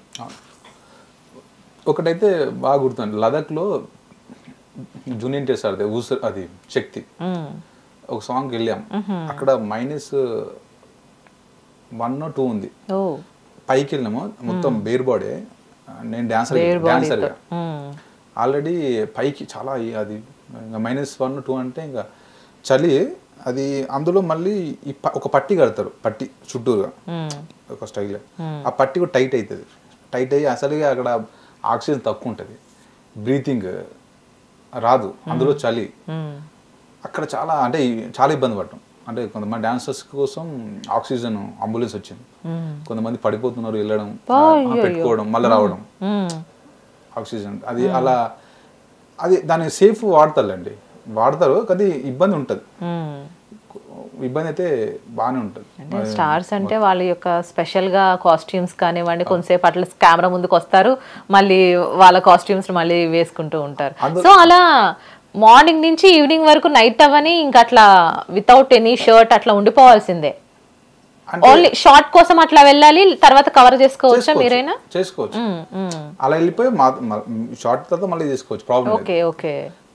[SPEAKER 3] ఒకటైతే బాగా గుర్తుంది లదాఖ్లో జూనియర్ సార్ అది ఊస అది శక్తి
[SPEAKER 2] మ్,
[SPEAKER 3] ఒక సాంగ్కి వెళ్ళాం అక్కడ మైనస్ వన్ టూ ఉంది
[SPEAKER 2] ఓ
[SPEAKER 3] పైకి వెళ్ళినాము మొత్తం బేర్ బాడీ నేను డాన్సర్ డాన్సర్ ఆల్రెడీ పైకి చాలా ఈ- అది ఇంకా మైనస్ వన్ టూ అంటే ఇంకా చలి అది అందులో మళ్ళీ ఈ ప- ఒక పట్టి కడతారు పట్టి చుట్టూరుగా ఒక స్టైల్ ఆ పట్టి కూడా టైట్ అవుతుంది టైట్ అయ్యి అసలుగా అక్కడ ఆక్సిజన్ తక్కువ ఉంటుంది బ్రీతింగ్ రాదు అందులో చలి అక్కడ చాలా అంటే ఈ- చాలా ఇబ్బంది పడ్డాం అంటే కొంతమంది డాన్సర్స్ కోసం ఆక్సిజన్ అంబులెన్స్ వచ్చింది కొంతమంది పడిపోతున్నారు వెళ్ళడం ఆ, పెట్టుకోవడం మళ్ళీ రావడం ఆక్సిజన్ అది అలా అది దాన్ని సేఫ్ వాడతారులేండి వాడతారు కానీ ఇబ్బంది ఉంటుంది ఇబ్బంది అయితే బాగానే ఉంటుంది
[SPEAKER 2] అంటే స్టార్స్ అంటే వాళ్ళ యొక్క స్పెషల్ గా కాస్ట్యూమ్స్ కానివ్వండి కొంతసేపు అట్లా కెమెరా ముందుకు వస్తారు మళ్ళీ వాళ్ళ కాస్ట్యూమ్స్ మళ్ళీ వేసుకుంటూ ఉంటారు సో అలా మార్నింగ్ నుంచి ఈవినింగ్ వరకు నైట్ అవని ఇంకా అట్లా వితౌట్ ఎనీ షర్ట్ అట్లా ఉండిపోవాల్సిందే
[SPEAKER 3] అంటే
[SPEAKER 2] ఓన్లీ షార్ట్ కోసం అట్లా వెళ్ళాలి తర్వాత కవర్ చేసుకోవచ్చా
[SPEAKER 3] చేసుకోవచ్చు.
[SPEAKER 2] మీరైనా
[SPEAKER 3] చేసుకోవచ్చు అలా వెళ్ళిపోయి షార్ట్ తర్వాత మళ్ళీ చేసుకోవచ్చు ప్రాబ్లం
[SPEAKER 2] ఓకే ఓకే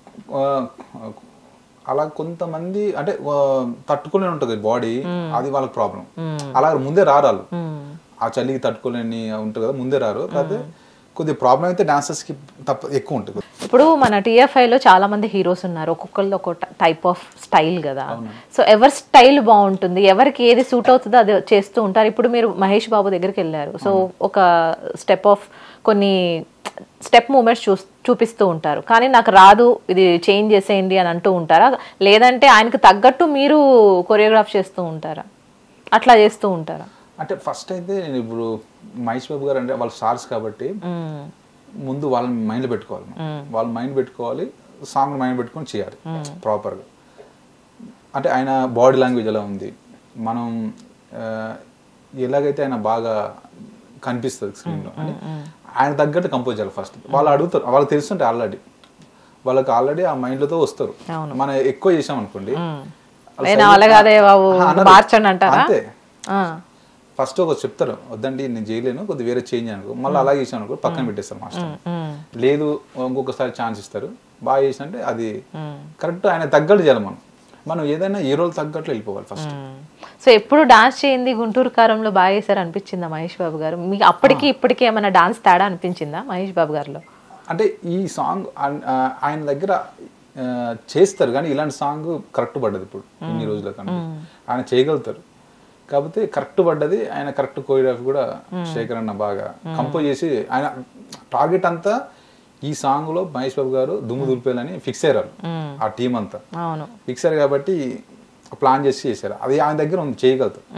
[SPEAKER 3] అలా కొంతమంది అంటే ఆ, తట్టుకోలేని ఉంటుంది బాడీ అది వాళ్ళకి ప్రాబ్లం అలా ముందే రారు వాళ్ళు ఆ చలికి తట్టుకోలేని ఉంటుంది కదా ముందే రారు కాకపోతే కొద్దిగా ప్రాబ్లం అయితే dancers కి తప్ప ఎక్కువ ఉంటుంది
[SPEAKER 2] ఇప్పుడు మన TFI లో చాలా మంది హీరోస్ ఉన్నారు ఒక్కొక్కళ్ళు ఒక టైప్ ఆఫ్ స్టైల్ కదా సో ఎవరి స్టైల్ బాగుంటుంది ఎవరికి ఏది సూట్ అవుతుందో అది చేస్తూ ఉంటారు ఇప్పుడు మీరు మహేష్ బాబు దగ్గరికి వెళ్ళారు సో ఒక స్టెప్ ఆఫ్ కొన్ని స్టెప్ మూమెంట్స్ చూ చూపిస్తూ ఉంటారు కానీ నాకు రాదు ఇది చేంజ్ చేసేయండి అని అంటూ ఉంటారా లేదంటే ఆయనకు తగ్గట్టు మీరు కొరియోగ్రాఫ్ చేస్తూ ఉంటారా అట్లా చేస్తూ ఉంటారా
[SPEAKER 3] అంటే ఫస్ట్ అయితే నేను ఇప్పుడు మహేష్ బాబు గారు అంటే వాళ్ళ స్టార్స్ కాబట్టి
[SPEAKER 2] మ్మ్.
[SPEAKER 3] ముందు వాళ్ళని మైండ్ పెట్టుకోవాలి మనం. వాళ్ళ మైండ్ పెట్టుకోవాలి సాంగ్ మైండ్ పెట్టుకొని చేయాలి ప్రాపర్గా అంటే ఆయన బాడీ లాంగ్వేజ్ ఎలా ఉంది మనం ఆ, ఎలాగైతే ఆయన బాగా కనిపిస్తుంది స్క్రీన్లో అని ఆయన తగ్గట్టు కంపోజ్ చేయాలి ఫస్ట్ వాళ్ళు అడుగుతారు వాళ్ళకి తెలుస్తుంటే ఆల్రెడీ వాళ్ళకి ఆల్రెడీ ఆ మైండ్లతో వస్తారు మనం ఎక్కువ చేసాం అనుకోండి వాళ్ళ
[SPEAKER 2] నేను
[SPEAKER 3] సైడ్-
[SPEAKER 2] అలాగాదే బాబు
[SPEAKER 3] ఆ, అన్నారు.
[SPEAKER 2] మార్చండి అంటారా
[SPEAKER 3] అంతే
[SPEAKER 2] ఆ.
[SPEAKER 3] ఫస్ట్ ఒక చెప్తారు వద్దండి నేను చేయలేను కొద్దిగా వేరే చేంజ్ అనుకో మళ్ళీ అలాగే చేసాను అనుకో పక్కన పెట్టేస్తారు మాస్టర్ లేదు ఇంకొకసారి ఛాన్స్ ఇస్తారు బాగా చేసినంటే అది కరెక్ట్ ఆయన తగ్గట్టు చేయాలి మనం మనం ఏదైనా ఏ రోజు తగ్గట్లు వెళ్ళిపోవాలి ఫస్ట్
[SPEAKER 2] సో ఎప్పుడు డాన్స్ చేయింది గుంటూరు కారంలో బాగా చేశారు అనిపించిందా మహేష్ బాబు గారు మీకు అప్పటికి ఇప్పటికి ఏమైనా డాన్స్ తేడా అనిపించిందా మహేష్ బాబు గారిలో
[SPEAKER 3] అంటే ఈ సాంగ్ ఆయన దగ్గర ఆ, చేస్తారు కానీ ఇలాంటి సాంగ్ కరెక్ట్ పడ్డది ఇప్పుడు ఇన్ని రోజుల కన్నా ఆయన చేయగలుగుతారు కాకపోతే కరెక్ట్ పడ్డది ఆయన కరెక్ట్ కోరియోగ్రఫీ కూడా శేఖర్ అన్న బాగా కంపోజ్ చేసి ఆయన టార్గెట్ అంతా ఈ సాంగ్ లో మహేష్ బాబు గారు దుమ్ము దులిపేయాలని ఫిక్స్ అయ్యారు ఆ టీం అంతా
[SPEAKER 2] అవును
[SPEAKER 3] ఫిక్స్ అయ్యారు కాబట్టి ప్లాన్ చేసి చేశారు అది ఆయన దగ్గర ఉంది చేయగలుగుతారు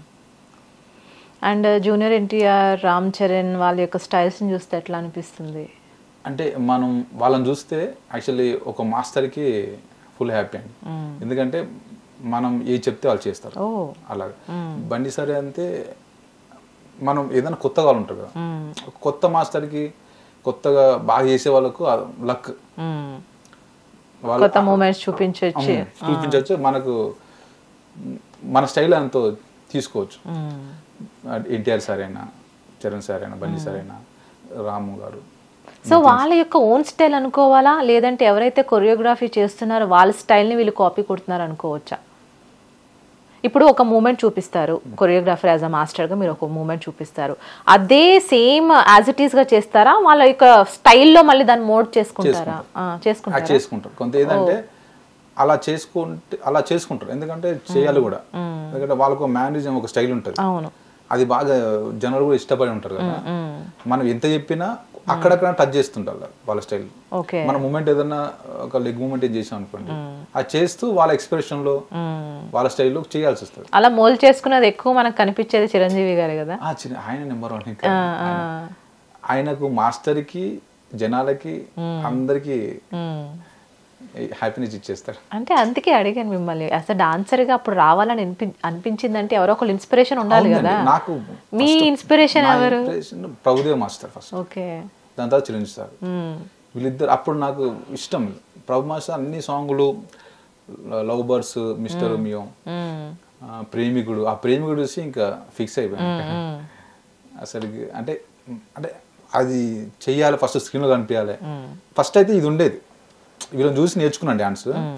[SPEAKER 2] అండ్ జూనియర్ ఎన్టీఆర్ రామ్ చరణ్ వాళ్ళ యొక్క స్టైల్స్ని చూస్తే ఎట్లా అనిపిస్తుంది
[SPEAKER 3] అంటే మనం వాళ్ళని చూస్తే యాక్చువల్లీ ఒక మాస్టర్కి ఫుల్ హ్యాపీ అండి ఎందుకంటే మనం ఏ చెప్తే వాళ్ళు చేస్తారు
[SPEAKER 2] ఓ
[SPEAKER 3] అలాగే బండి సరే అంతే మనం ఏదైనా కొత్తగా వాళ్ళు ఉంటారు కదా కొత్త మాస్టర్కి కొత్తగా బాగా చేసే వాళ్ళకు లక్
[SPEAKER 2] మ్మ్.
[SPEAKER 3] వాళ్ళు
[SPEAKER 2] కొత్త మూమెంట్స్ చూపించవచ్చు
[SPEAKER 3] చూపించవచ్చు మనకు మన స్టైల్ అంతా తీసుకోవచ్చు ఎన్టీఆర్ సార్ అయినా చరణ్ సార్ అయినా బండి సార్ అయినా రాము గారు
[SPEAKER 2] సో వాళ్ళ యొక్క ఓన్ స్టైల్ అనుకోవాలా లేదంటే ఎవరైతే కొరియోగ్రఫీ చేస్తున్నారో వాళ్ళ స్టైల్ని వీళ్ళు కాపీ కొడుతున్నారు అనుకోవచ్చా ఇప్పుడు ఒక మూమెంట్ చూపిస్తారు కొరియోగ్రాఫర్ యాజ్ అ మాస్టర్గా మీరు ఒక మూమెంట్ చూపిస్తారు అదే సేమ్ యాజ్ ఇట్ ఈస్గా చేస్తారా వాళ్ళ యొక్క స్టైల్లో మళ్ళీ దాన్ని మోడ్ చేసుకుంటారా ఆ,
[SPEAKER 3] అది
[SPEAKER 2] చేసుకుంటారా
[SPEAKER 3] చేసుకుంటారు కొంత ఏంటంటే అలా చేసుకుంటే అలా చేసుకుంటారు ఎందుకంటే చేయాలి కూడా ఎందుకంటే వాళ్ళకు మేనరిజం ఒక స్టైల్ ఉంటుంది
[SPEAKER 2] అవును
[SPEAKER 3] అది బాగా జనాలు కూడా ఇష్టపడి ఉంటారు కదా మనం ఎంత చెప్పినా అక్కడక్కడ టచ్ చేస్తుంటారు వాళ్ళ స్టైల్
[SPEAKER 2] ఓకే
[SPEAKER 3] మన మూమెంట్ ఏదన్నా ఒక లెగ్ మూమెంట్ ఏం చేసాం అనుకోండి అది చేస్తూ వాళ్ళ ఎక్స్ప్రెషన్ లో వాళ్ళ స్టైల్లో చేయాల్సి వస్తుంది
[SPEAKER 2] అలా మోల్ చేసుకున్నది ఎక్కువ మనకు కనిపించేది చిరంజీవి గారు కదా
[SPEAKER 3] ఆ చిన్న ఆయన నెంబర్ వన్ ఇంకా ఆయన- ఆయనకు మాస్టర్ కి జనాలకి అందరికి
[SPEAKER 2] మ్మ్.
[SPEAKER 3] హ్యాపీనెస్ ఇచ్చేస్తారు
[SPEAKER 2] అంటే అందుకే అడిగాను మిమ్మల్ని అసలు డాన్సర్ గా అప్పుడు రావాలని అనిపి అనిపించిందంటే ఎవరో ఒకళ్ళు ఇన్స్పిరేషన్ ఉండాలి కదా
[SPEAKER 3] అవునండి, నాకు
[SPEAKER 2] మీ ఇన్స్పిరేషన్
[SPEAKER 3] నా
[SPEAKER 2] ఎవరు
[SPEAKER 3] inspiration Prabhudeva master first
[SPEAKER 2] okay
[SPEAKER 3] దాని తర్వాత చిరంజీవి సార్ వీళ్ళిద్దరు అప్పుడు నాకు ఇష్టం ప్రభు మాస్టర్ అన్ని సాంగులు Love Birds Mister Romeo Premikudu ఆ ప్రేమికుడు చూసి ఇంకా ఫిక్స్ అయిపోయాను అసలు అంటే అంటే అది చెయ్యాలి ఫస్ట్ స్క్రీన్లో కనిపించాలి ఫస్ట్ అయితే ఇది ఉండేది వీళ్ళని చూసి నేర్చుకున్నాను డ్యాన్స్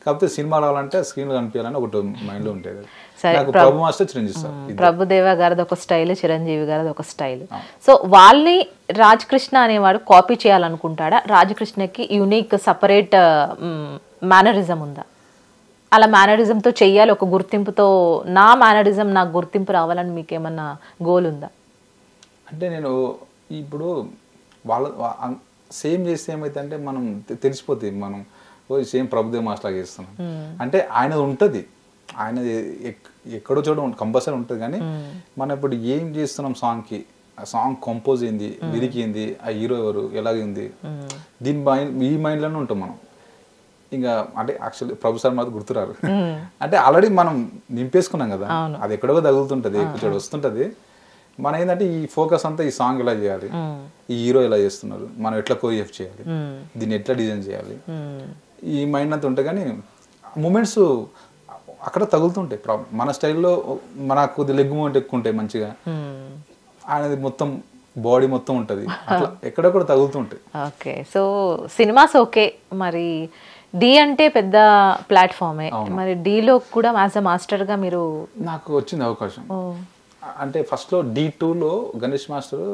[SPEAKER 3] కాకపోతే సినిమా రావాలంటే స్క్రీన్ కనిపించాలని ఒకటి మైండ్ లో ఉంటుంది
[SPEAKER 2] సరే,
[SPEAKER 3] నాకు ప్రభు మాస్టర్ చిరంజీవి సార్ ఇది
[SPEAKER 2] ప్రభుదేవ గారిది ఒక స్టైల్ చిరంజీవి గారిది ఒక స్టైల్ సో వాళ్ళని రాజ్ కృష్ణ అనేవాడు కాపీ చేయాలనుకుంటాడా రాజకృష్ణకి యూనిక్ సపరేట్ మేనరిజం ఉందా అలా మేనరిజంతో చెయ్యాలి ఒక గుర్తింపుతో నా మేనరిజం నాకు గుర్తింపు రావాలని మీకు ఏమన్నా గోల్ ఉందా
[SPEAKER 3] అంటే నేను ఇప్పుడు వాళ్ళ సేమ్ చేస్తే ఏమైతే మనం తె- తెలిసిపోతుంది మనం ఓ సేమ్ ప్రభుదేవ్ మాస్టర్ లాగా చేస్తున్నాం అంటే ఆయనది ఉంటుంది ఆయనది ఎక్- ఎక్కడో చోట కంపల్సరీ ఉంటుంది కానీ మనం ఇప్పుడు ఏం చేస్తున్నాం సాంగ్కి ఆ సాంగ్ కంపోజ్ ఏంది లిరిక్ ఏంది ఆ హీరో ఎవరు ఎలాగింది దీని మైండ్ ఈ మైండ్లోనే ఉంటాం మనం ఇంకా అంటే యాక్చువల్లీ ప్రభు సార్ మాత్రం గుర్తురారు అంటే ఆల్రెడీ మనం నింపేసుకున్నాం కదా అది ఎక్కడో తగులుతుంటది ఎక్కువ వస్తుంటది మన ఏంటంటే ఈ ఫోకస్ అంతా ఈ సాంగ్ ఎలా చేయాలి ఈ హీరో ఎలా చేస్తున్నారు మనం ఎట్లా కోరియోఫ్ చేయాలి దీన్ని ఎట్లా డిజైన్ చేయాలి ఈ మైండ్ అంతా ఉంటుంది కానీ మూమెంట్స్ అక్కడ తగులుతుంటాయి ప్రాబ్లం మన స్టైల్లో మన కొద్ది లెగ్ మూమెంట్ ఎక్కువ ఉంటాయి మంచిగా ఆయనది మొత్తం బాడీ మొత్తం ఉంటుంది అట్లా ఎక్కడెక్కడ తగులుతుంటాయి
[SPEAKER 2] ఓకే సో సినిమాస్ ఓకే మరి డి అంటే పెద్ద ప్లాట్ఫామే మరి డీలో కూడా యాజ్ అ మాస్టర్గా మీరు
[SPEAKER 3] నాకు వచ్చింది అవకాశం అంటే ఫస్ట్లో డి టూలో గణేష్ మాస్టర్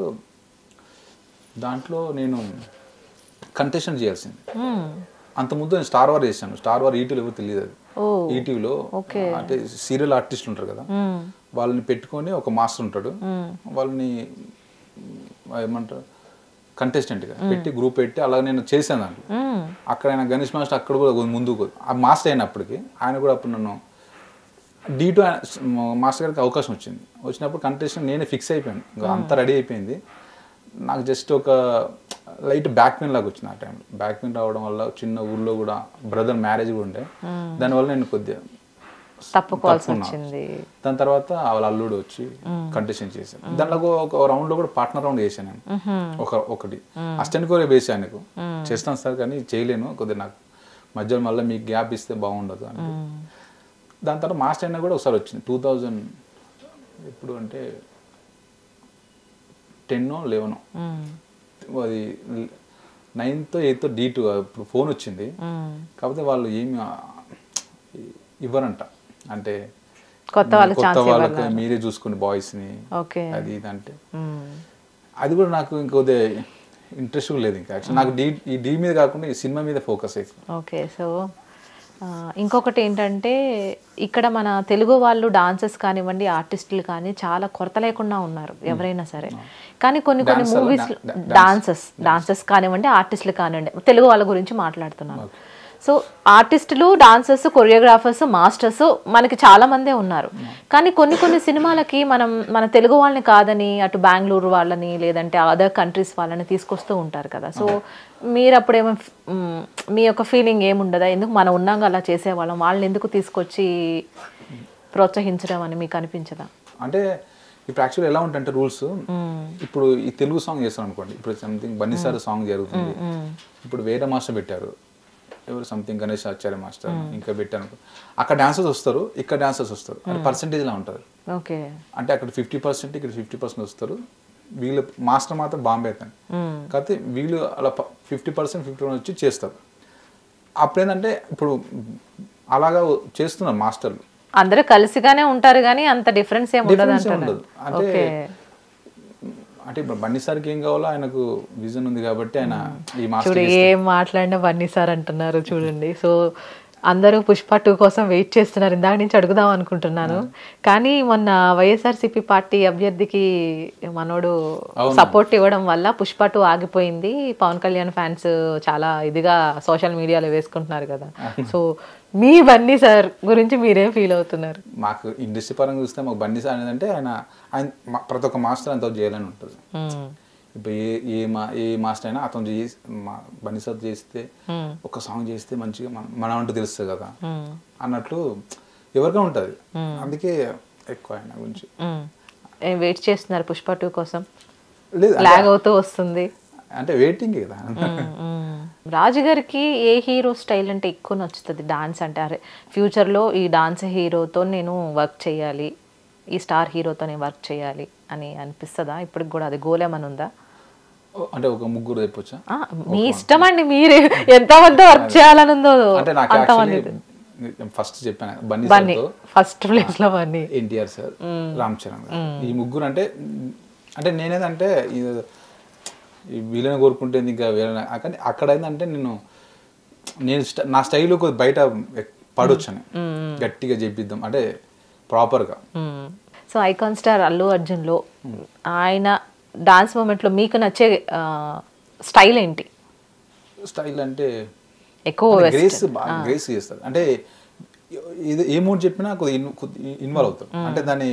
[SPEAKER 3] దాంట్లో నేను కంటెషన్ చేయాల్సింది అంత ముందు నేను స్టార్ వార్ చేశాను స్టార్ వార్ ఈటీవీలో ఎవరు తెలియదు అది
[SPEAKER 2] ఓ
[SPEAKER 3] ఈటీవీలో అంటే సీరియల్ ఆర్టిస్టులు ఉంటారు కదా వాళ్ళని పెట్టుకొని ఒక మాస్టర్ ఉంటాడు వాళ్ళని మ్, ఏమంటారు contestant గా పెట్టి గ్రూప్ పెట్టి అలా నేను చేశాను దాంట్లో
[SPEAKER 2] మ్మ్.
[SPEAKER 3] అక్కడ ఆయన గణేష్ మాస్టర్ అక్కడ కూడా కొంచెం ముందుకు ఆ మాస్టర్ అయినప్పటికీ ఆయన కూడా అప్పుడు నన్ను డీ టూ మాస్టర్ గారికి అవకాశం వచ్చింది వచ్చినప్పుడు కంటెస్టెంట్ నేనే ఫిక్స్ అయిపోయాను ఇంకా అంతా రెడీ అయిపోయింది నాకు జస్ట్ ఒక లైట్ బ్యాక్ పెయిన్ లాగా వచ్చింది ఆ టైంలో బ్యాక్ పెయిన్ రావడం వల్ల చిన్న ఊర్లో కూడా బ్రదర్ మ్యారేజ్ కూడా ఉండే దానివల్ల నేను కొద్దిగా
[SPEAKER 2] తప్పుకోవాల్సి
[SPEAKER 3] తప్పుకున్నా.
[SPEAKER 2] వచ్చింది
[SPEAKER 3] దాని తర్వాత వాళ్ళ అల్లుడు వచ్చి కంటెస్టెంట్ చేశాను దాంట్లో ఒక రౌండ్ లో కూడా పార్ట్నర్ రౌండ్ చేశాను నేను ఒక ఒకటి అసిస్టెంట్ కూడా వేసాను ఆయనకు చేస్తాను సార్ కానీ చేయలేను కొద్దిగా నాకు మధ్యలో మళ్ళీ మీకు గ్యాప్ ఇస్తే బాగుండదు అని దాని తర్వాత మాస్టర్ అయినా కూడా ఒకసారి వచ్చింది టూ థౌజండ్ ఎప్పుడు అంటే టెన్నో లెవెనో
[SPEAKER 2] మ్మ్.
[SPEAKER 3] అది నైన్త్ ఎయిత్ డీ టూ ఇప్పుడు ఫోన్ వచ్చింది
[SPEAKER 2] మ్మ్.
[SPEAKER 3] కాకపోతే వాళ్ళు ఏమి ఆ, ఇవ్వరంట అంటే
[SPEAKER 2] కొత్త వాళ్ళు
[SPEAKER 3] కొత్త
[SPEAKER 2] ఛాన్స్
[SPEAKER 3] వాళ్ళకి మీరే చూసుకోండి బాయ్స్ ని
[SPEAKER 2] ఓకే
[SPEAKER 3] అది ఇది అంటే
[SPEAKER 2] మ్మ్.
[SPEAKER 3] అది కూడా నాకు ఇంకొద్ది ఇంట్రెస్ట్ లేదు ఇంకా యాక్చువల్ నాకు డీ ఈ డీ మీద కాకుండా ఈ సినిమా మీద ఫోకస్ అయిపోయింది
[SPEAKER 2] ఓకే సో ఆ, ఇంకొకటి ఏంటంటే ఇక్కడ మన తెలుగు వాళ్ళు డాన్సర్స్ కానివ్వండి ఆర్టిస్టులు కానీ చాలా కొరత లేకుండా ఉన్నారు ఎవరైనా సరే కానీ కొన్ని కొన్ని
[SPEAKER 3] Dancer,
[SPEAKER 2] movies
[SPEAKER 3] da- da-
[SPEAKER 2] dancers dancers కానివ్వండి ఆర్టిస్టులు కానివ్వండి తెలుగు వాళ్ళ గురించి మాట్లాడుతున్నాను సో ఆర్టిస్టులు డాన్సర్స్ కొరియోగ్రాఫర్స్ మాస్టర్స్ మనకి చాలా మందే ఉన్నారు కానీ కొన్ని కొన్ని సినిమాలకి మనం మన తెలుగు వాళ్ళని కాదని అటు బెంగళూరు వాళ్ళని లేదంటే అదర్ కంట్రీస్ వాళ్ళని తీసుకొస్తూ ఉంటారు కదా సో మీరు అప్పుడేమో మ్, మీ యొక్క ఫీలింగ్ ఏముండదా ఎందుకు మనం ఉన్నాక అలా చేసేవాళ్ళం వాళ్ళని ఎందుకు తీసుకొచ్చి ప్రోత్సహించడం అని మీకు అనిపించదా
[SPEAKER 3] అంటే ఇప్పుడు యాక్చువల్ ఎలా ఉంటాయంటే రూల్స్ ఇప్పుడు ఈ తెలుగు సాంగ్ చేస్తాం అనుకోండి ఇప్పుడు సంథింగ్ బన్నీసార్ సాంగ్ జరుగుతుంది ఇప్పుడు వేరే మాస్టర్ పెట్టారు ఎవరు సంథింగ్ గణేష్ ఆచార్య మాస్టర్ ఇంకా పెట్టారు అనుకో. అక్కడ డాన్సర్స్ వస్తారు ఇక్కడ డాన్సర్స్ వస్తారు అంటే పర్సంటేజ్ లా ఉంటుంది
[SPEAKER 2] ఓకే
[SPEAKER 3] అంటే అక్కడ ఫిఫ్టీ పర్సెంట్ ఇక్కడ ఫిఫ్టీ పర్సెంట్ వస్తారు వీళ్ళు మాస్టర్ మాత్రం బాంబే అవుతాను కాకపోతే వీళ్ళు అలా ఫిఫ్టీ పర్సెంట్ ఫిఫ్టీ పర్సెంట్ వచ్చి చేస్తారు అప్పుడు ఏంటంటే ఇప్పుడు అలాగా చేస్తున్నారు మాస్టర్లు
[SPEAKER 2] అందరూ కలిసిగానే ఉంటారు కానీ అంత డిఫరెన్స్ ఏమి ఉండదు
[SPEAKER 3] Difference ఏం
[SPEAKER 2] అంటారు
[SPEAKER 3] ఉండదు. అంటే
[SPEAKER 2] ఓకే
[SPEAKER 3] అంటే ఇప్పుడు బండి సార్కి ఏం కావాలో ఆయనకు విజన్ ఉంది కాబట్టి ఆయన ఈ మాస్టర్
[SPEAKER 2] చూడు ఏం మాట్లాడినా బన్నీ సార్ అంటున్నారు చూడండి సో అందరూ పుష్ప టూ కోసం వెయిట్ చేస్తున్నారు ఇందాక నుంచి అడుగుదాం అనుకుంటున్నాను కానీ మొన్న వైఎస్ఆర్సీపీ పార్టీ అభ్యర్థికి మనోడు సపోర్ట్ ఇవ్వడం వల్ల పుష్ప టూ ఆగిపోయింది పవన్ కళ్యాణ్ ఫ్యాన్స్ చాలా ఇదిగా సోషల్ మీడియాలో వేసుకుంటున్నారు కదా సో మీ బన్నీ సార్ గురించి మీరేం ఫీల్ అవుతున్నారు
[SPEAKER 3] మాకు ఇండస్ట్రీ పరంగా చూస్తే మాకు బండి సార్ ఏంటంటే ఆయన ఆయన మా- ప్రతి ఒక్క మాస్టర్ అంత చేయాలని ఉంటుంది
[SPEAKER 2] మ్మ్.
[SPEAKER 3] ఇప్పుడు ఏ ఏ మా ఏ మాస్టర్ అయినా అతను చేసి మా బండి సార్ చేస్తే ఒక సాంగ్ చేస్తే మంచిగా మన మన అంటూ తెలుస్తుంది కదా
[SPEAKER 2] మ్మ్.
[SPEAKER 3] అన్నట్లు ఎవరికైనా ఉంటుంది అందుకే ఎక్కువ ఆయన గురించి
[SPEAKER 2] మ్మ్. ఏం వెయిట్ చేస్తున్నారు పుష్ప టూ కోసం
[SPEAKER 3] లేదు
[SPEAKER 2] లాగ్ అవుతూ వస్తుంది
[SPEAKER 3] అంటే వెయిటింగ్ కదా
[SPEAKER 2] రాజు గారికి ఏ హీరో స్టైల్ అంటే ఎక్కువ నచ్చుతుంది డాన్స్ అంటే అరే ఫ్యూచర్లో ఈ డాన్స్ హీరోతో నేను వర్క్ చేయాలి ఈ స్టార్ హీరోతో నేను వర్క్ చేయాలి అని అనిపిస్తుందా ఇప్పటికి కూడా అది గోల్ ఏమైనా ఉందా
[SPEAKER 3] అంటే ఒక ముగ్గురు చెప్పొచ్చా
[SPEAKER 2] ఆ, మీ ఇష్టం అండి మీరు ఎంతమంది వర్క్ చేయాలని ఉందో
[SPEAKER 3] అంటే నాకు
[SPEAKER 2] అంతమంది
[SPEAKER 3] యాక్చువల్లీ ఫస్ట్ చెప్పాను బన్నీ
[SPEAKER 2] బన్నీ
[SPEAKER 3] సార్తో
[SPEAKER 2] ఫస్ట్ ప్లేస్ లో బన్నీ
[SPEAKER 3] ఎన్టీఆర్ సార్ రామ్ చరణ్ గారు. ఈ ముగ్గురు అంటే అంటే నేనేదంటే ఇది- ఈ వీళ్ళని కోరుకుంటే ఇంకా వీళ్ళని కానీ అక్కడ ఏంటంటే నేను నేను స్ట- నా స్టైల్ కొద్ది బయట పడొచ్చాను గట్టిగా చేపిద్దాం అంటే ప్రాపర్గా
[SPEAKER 2] so icon star Allu Arjun లో ఆయన డాన్స్ మూమెంట్ లో మీకు నచ్చే స్టైల్ ఏంటి
[SPEAKER 3] స్టైల్ అంటే
[SPEAKER 2] ఎక్కువ
[SPEAKER 3] గ్రేస్ బాగా గ్రేస్ చేస్తారు అంటే ఇది ఏ మూడ్ చెప్పినా కొద్ది ఇన్వాల్వ్ అవుతారు అంటే దాన్ని